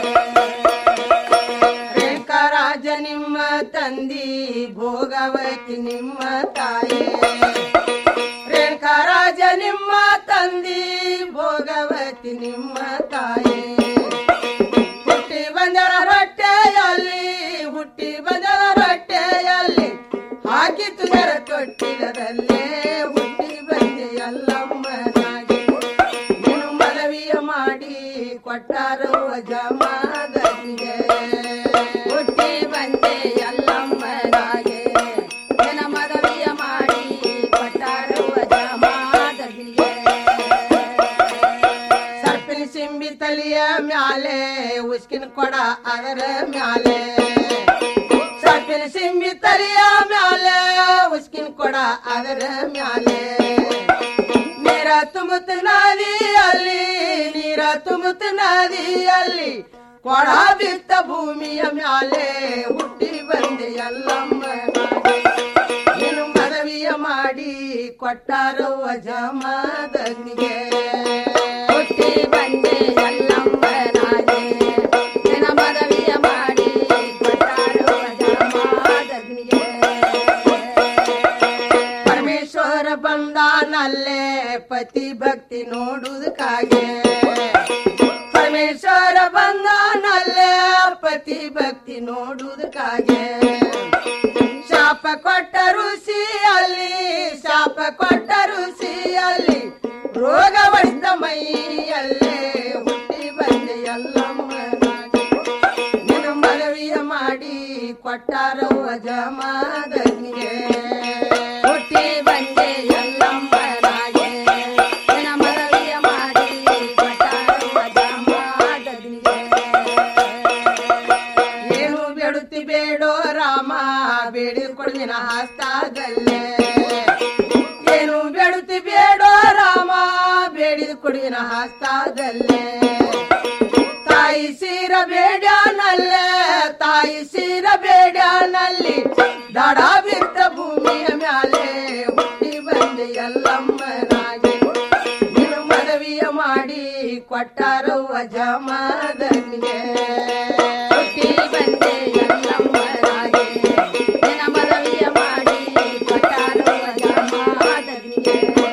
ರೇಖಾರಾಜ ನಿಮ್ಮ ತಂದಿ ಭೋಗವತಿ ನಿಮ್ಮ ತಾಯೇ ರೇಣುಕರಾಜ ನಿಮ್ಮ ತಂದಿ ಭೋಗವತಿ ನಿಮ್ಮ ತಾಯಿ ಹುಟ್ಟಿ ಬಂದರ ರೊಟ್ಟೆಯಲ್ಲಿ ಹುಟ್ಟಿ ಬಂದರ ರೊಟ್ಟೆಯಲ್ಲಿ ಹಾಕಿ ತುಗರ ತೊಟ್ಟಿಲದಲ್ಲೇ ಹುಟ್ಟಿ ಬಂದೆ ಎಲ್ಲಮ್ಮನಾಗಿ ನೀನು ಮನವಿಯ ಮಾಡಿ ಕೊಟ್ಟಾರೋ ಜಮಾದನಿಗೆ ಹುಟ್ಟಿ ಬಂದೆ ಎಲ್ಲಮ್ಮನಾಗೆ ನಿನ್ನ ಮನವಿಯ ಮಾಡಿ ಕೊಟ್ಟಾರೋ ಜಮಾದನಿಗೆ ಸರ್ಪಿನ ಸಿಂಬಿ ತಲಿಯ ಮ್ಯಾಲೆ ಉಸ್ಕಿನ ಕೊಡ ಅದರ ಮ್ಯಾಲೆ ಸರ್ಪಿನ ಸಿಂಬಿ ತಲಿಯ ಮ್ಯಾಲೆ ಉಸ್ಕಿನ ಕೊಡ ಅದರ ಮ್ಯಾಲೆ ನೀರ ತುಂಬುತ್ತ ನದಿಯಲ್ಲಿ ನೀರ ತುಂಬುತ್ತ ನದಿಯಲ್ಲಿ ಕೊಡ ಬಿತ್ತ ಭೂಮಿಯ ಮ್ಯಾಲೆ ಹುಟ್ಟಿ ಬಂದೆ ಎಲ್ಲಮ್ಮ ನೀನು ಮನವಿಯ ಮಾಡಿ ಕೊಟ್ಟಾರೋ ಜಮದನಿಗೆ ಹುಟ್ಟಿ ಬಂದೆ ಎಲ್ಲಮ್ಮನಾಗೆ ನಿನ್ನ ಮನವಿಯ ಮಾಡಿ ಕೊಟ್ಟಾರೋ ಜಮದನಿಗೆ ಪರಮೇಶ್ವರ ಬಂದಾನಲ್ಲೇ ಪತಿ ಭಕ್ತಿ ನೋಡುವುದಕ್ಕಾಗೆ ಪರಮೇಶ್ವರ ಬಂದಾನಲ್ಲೇ ಪತಿ ಭಕ್ತಿ ನೋಡುವುದಕ್ಕಾಗೆ ಶಾಪ ಕೊಟ್ಟ ಋಷಿಯಲ್ಲಿ ಶಾಪ ಕೊಟ್ಟ ಋಷಿಯಲ್ಲಿ ರೋಗ ಹೊಡೆದ ಮೈಯಲ್ಲೇ ಹುಟ್ಟಿ ಬಂದೆ ಎಲ್ಲಮ್ಮನಾಗಿ ನಿನ್ನ ಮನವಿಯ ಮಾಡಿ ಕೊಟ್ಟಾರೋ ಜಮಾದನಿಗೆ ಹುಟ್ಟಿ ಬಂದೆ ಎಲ್ಲಮ್ಮನಾಗೆ ನಿನ್ನ ಮನವಿಯ ಮಾಡಿ ಕೊಟ್ಟಾರೋ ಜಮಾದನಿಗೆ ಏನು ಬೇಡುತ್ತಿ ಬೇಡೋ ರಾಮ ಬೇಡಿ ಕೊಡ್ದಿನ ಹಸ್ತಾದಲ್ಲೇ ಏನು ಬೇಡುತ್ತಿ ಬೇಡೋ ರಾಮ ಬೇಡಿದ ಕೊಡಿನ ಹಸ್ತಾದಲ್ಲೇ ತಾಯಿ ಸೀರ ಬೇಡ್ಯಾನಲ್ಲೇ ತಾಯಿ ಸೀರ ಬೇಡ್ಯಾನಲ್ಲಿ ದಡ ಬಿದ್ದ ಭೂಮಿಯ ಮ್ಯಾಲೆ ಹುಟ್ಟಿ ಬಂದೆ ಎಲ್ಲಮ್ಮನಾಗಿ ನೀನು ಮನವಿಯ ಮಾಡಿ ಕೊಟ್ಟಾರೋ ಜಮದನಿಗೆ ಹುಟ್ಟಿ ಬಂದೆ ಎಲ್ಲಮ್ಮನಾಗಿ ನಿನ್ನ ಮನವಿಯ ಮಾಡಿ ಕೊಟ್ಟಾರೋ ಜಮದನಿಗೆ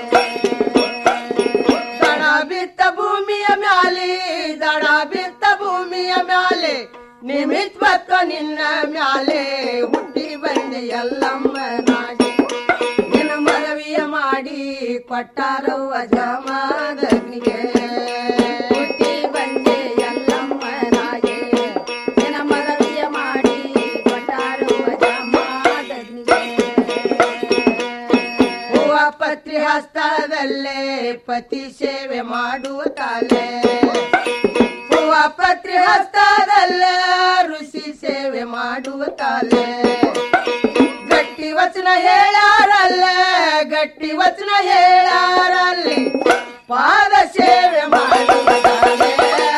ದಡ ಬಿತ್ತ ಭೂಮಿಯ ಮ್ಯಾಲೆ ದಡ ಬಿತ್ತ ಭೂಮಿಯ ಮ್ಯಾಲೆ ನಿಮಿತ್ವತ್ವ ನಿನ್ನ ಮ್ಯಾಲೆ ಹುಟ್ಟಿ ಬಂದೆ ಎಲ್ಲಮ್ಮನಾಗಿ ನಿನ್ನ ಮನವಿಯ ಮಾಡಿ ಕೊಟ್ಟಾರೋ ಜಮದನಿಗೆ ಹುಟ್ಟಿ ಬಂದೆ ಎಲ್ಲಮ್ಮನಾಗಿ ನಿನ್ನ ಮನವಿಯ ಮಾಡಿ ಕೊಟ್ಟಾರೋ ಜಮದನಿಗೆ ಹೂವ ಪತ್ರಿ ಹಸ್ತದಲ್ಲೇ ಪತಿ ಸೇವೆ ಮಾಡುವ ತಾಲೆ ಹೂವ ಪತ್ರಿ ಹಸ್ತದಲ್ಲೇ ಋಷಿ ಸೇವೆ ಮಾಡುವ ತಾಲೆ ಗಟ್ಟಿ ವಚನ ಹೇಳಾರಲ್ಲ ಗಟ್ಟಿ ವಚನ ಹೇಳಾರಲ್ಲಿ ಪಾದ ಸೇವೆ ಮಾಡುವುದಾಲೆ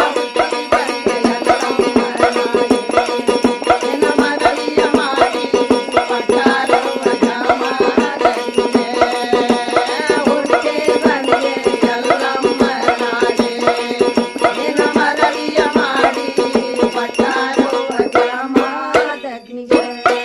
ನಿನ್ನ ಮನವಿಯ ಮಾಡಿ ಪಟ್ಟಾರವ ಜಮಾನಕ್ಕೆ ಹುಡುಕೆ ಬಂದೆ ಎಲ್ಲಮ್ಮ ನಾಳೆ ನಿನ್ನ ಮನವಿಯ ಮಾಡಿ ಪಟ್ಟಾರವ ಜಮಾನಕ್ಕೆ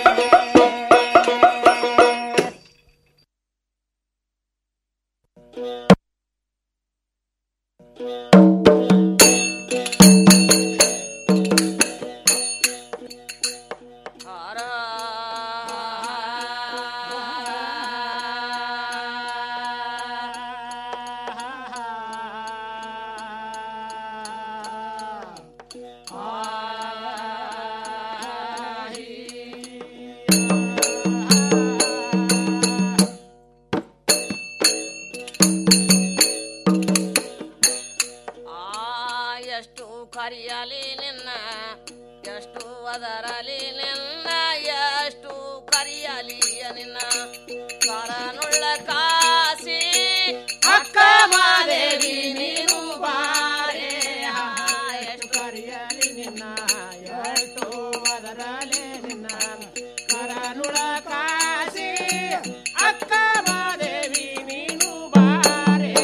ಆ ಎಷ್ಟು ಕರಿಯಲಿ ನಿನ್ನ ಎಷ್ಟು ಅದರಲಿ ನಿನ್ನ ಎಷ್ಟು ಕರಿಯಲಿ ನಿನ್ನ ಕರನುಳ್ಳ ಕಾಸಿ ಅಕ್ಕ ಮಾದೇವಿ ನೀನು ಬಾರೆ ಆ, ಎಷ್ಟು ಕರಿಯಲಿ ನಿನ್ನ ಎಷ್ಟು ಅದರಲಿ ನಿನ್ನ ಕರನುಳ ಕಾಸಿ ಅಕ್ಕ ಮಾದೇವಿ ನೀನು ಬಾರೆ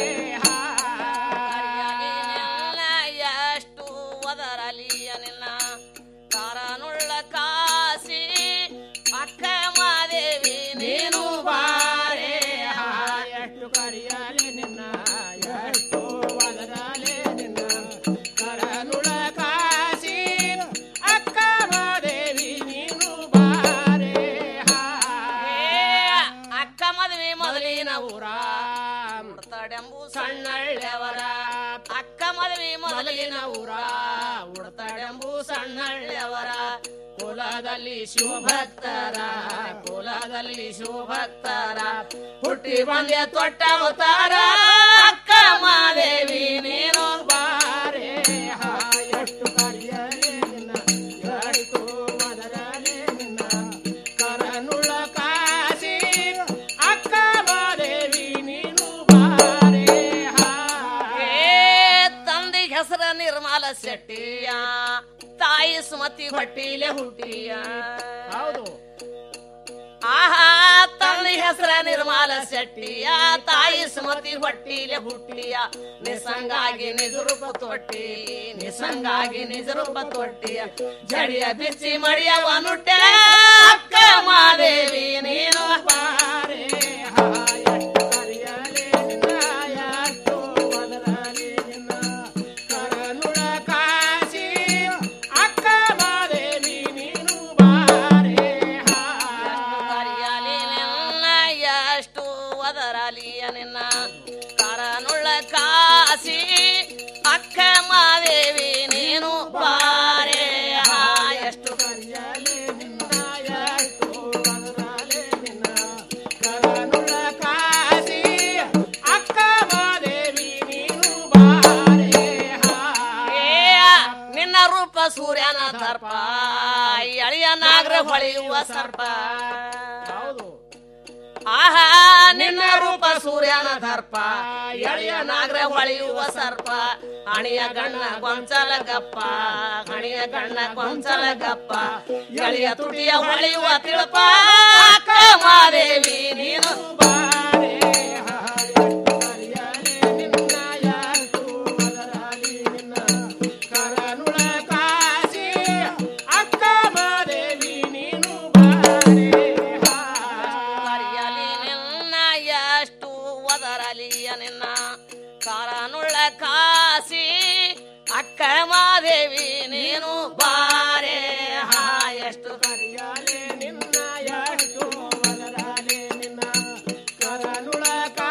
ಎಷ್ಟು ಒದರಲಿಯ ನಿನ್ನ ಕಾರನುಳ್ಳ ಕಾಸಿ ಅಕ್ಕ ಮಾದೇವಿ ನೀನು ಬಾರೆ ಎಷ್ಟು ಕರಿಯಲಿ ನಿನ್ನ ಎಷ್ಟು ಒದರಲಿ ನಿನ್ನ ಕರನುಳ ಕಾಸಿ ಅಕ್ಕ ಮಾದೇವಿ ನೀನು ಬಾರೆ ಅಕ್ಕ ಮದುವೆ ಮೊದಲಿನ ಊರ ಉಡ್ತಾಡೆಂಬು ಸಣ್ಣಳ್ಳೆವರ ಅಕ್ಕ ಮದುವೆ ಮೊದಲಿನ ಊರ ಉಡ್ತಾಡೆಂಬು ಸಣ್ಣಳ್ಳೆವರ ಕುಲದಲ್ಲಿ ಶಿವಭಕ್ತರ ಕುಲದಲ್ಲಿ ಶಿವಭಕ್ತರ ಹುಟ್ಟಿ ಬಂದೆ ತೊಟ್ಟ ಅವತಾರ ಅಕ್ಕ ಮಾದೇವಿ ನೀನು ಬಾರೆ ಹಾ, ಎಷ್ಟು ಕರಿಯಲಿ ನಿನ್ನ ಎಷ್ಟು ಮದರಲಿ ನಿನ್ನ ಕರನುಳ್ಳ ಕಾಸಿ ಅಕ್ಕ ಮಾದೇವಿ ನೀನು ಬಾರೆ ಹಾ. ಏ ತಂದೆ ಹೆಸರ ನಿರ್ಮಲ ಶೆಟ್ಟಿಯ ತಾಯಿ ಸುಮತಿ ಹೊಟ್ಟಿಲೆ ಹುಟ್ಟಿಯ ಹೌದು ಆಹಾ ತಂದೆ ಹೆಸರ ನಿರ್ಮಲ ಶೆಟ್ಟಿಯ ತಾಯಿ ಸುಮತಿ ಹೊಟ್ಟಿಲೆ ಹುಟ್ಟಿಯ ನಿಸಂಗಾಗಿ ನಿಜ ರೂಪ ತೊಟ್ಟಿ ನಿಸಂಗಾಗಿ ನಿಜ ರೂಪ ತೊಟ್ಟಿಯ ಜಡಿಯ ಬಿಚ್ಚಿ ಮಡಿಯ ವನುಟ್ಟೆ ಅಕ್ಕ ಮಾದೇವಿ ನೀನು ಬಾರೆ ಹಾ, ಎಷ್ಟು ಕರಿಯಲಿ ನಿನ್ನ, ಎಷ್ಟು ಒದರಲಿ ನಿನ್ನ, ಕರನುಳ ಕಾಸಿ ಅಕ್ಕ ಮಾದೇವಿ ನೀನು ಬಾರೆ ಹಾ. ಕರಿಯಲಿ ನಿನ್ನ ಎಷ್ಟು ಒದರಲಿಯ ನಿನ್ನ ಕರನುಳ್ಳ ಕಾಸಿ ಅಕ್ಕ ಮಾದೇವಿ ನೀನು ಬಾರೆ ಹಾ, ಎಷ್ಟು ಕರಿಯಲಿ ನಿನ್ನ ಎಷ್ಟು ಒದರಲಿ ನಿನ್ನ ಕರನುಳ್ಳ ಕಾಸಿ ಅಕ್ಕ ಮಾದೇವಿ ನೀನು ಬಾರೆ ಹಾ. ಏ, ನಿನ್ನ ರೂಪ ಸೂರ್ಯನ ದರ್ಪ ಎಳೆಯ ನಾಗರ ಹೊಳೆಯುವ ಸರ್ಪ ಹೌದು ಆಹಾ ನಿನ್ನ ರೂಪ ಸೂರ್ಯನ ದರ್ಪ ಎಳೆಯ ನಾಗರ ಹೊಳೆಯುವ ಸರ್ಪ ಹಣಿಯ ಗಣ್ಣ ಗೊಂಚಲ ಗಪ್ಪ ಹಣಿಯ ಗಣ್ಣ ಗೊಂಚಲ ಗಪ್ಪ ಎಳೆಯ ತುಟಿಯ ಹೊಳೆಯುವ ತಿಳಪ ಅಕ್ಕ ಮಾದೇವಿ ನೀನು ಬಾರೆ ಹಾ, ಎಷ್ಟು ಕರಿಯಲಿ ನಿನ್ನ, ಎಷ್ಟು ಒದರಲಿ ನಿನ್ನ, ಕರನುಳ ಕಾಸಿ ಅಕ್ಕ ಮಾದೇವಿ ನೀನು ಬಾರೆ ಹಾ. ಕರಿಯಲಿ ನಿನ್ನ ಎಷ್ಟು ಒದರಲಿಯ ನಿನ್ನ ಕಾರನುಳ್ಳ ಕಾಸಿ ಅಕ್ಕ ಮಾದೇವಿ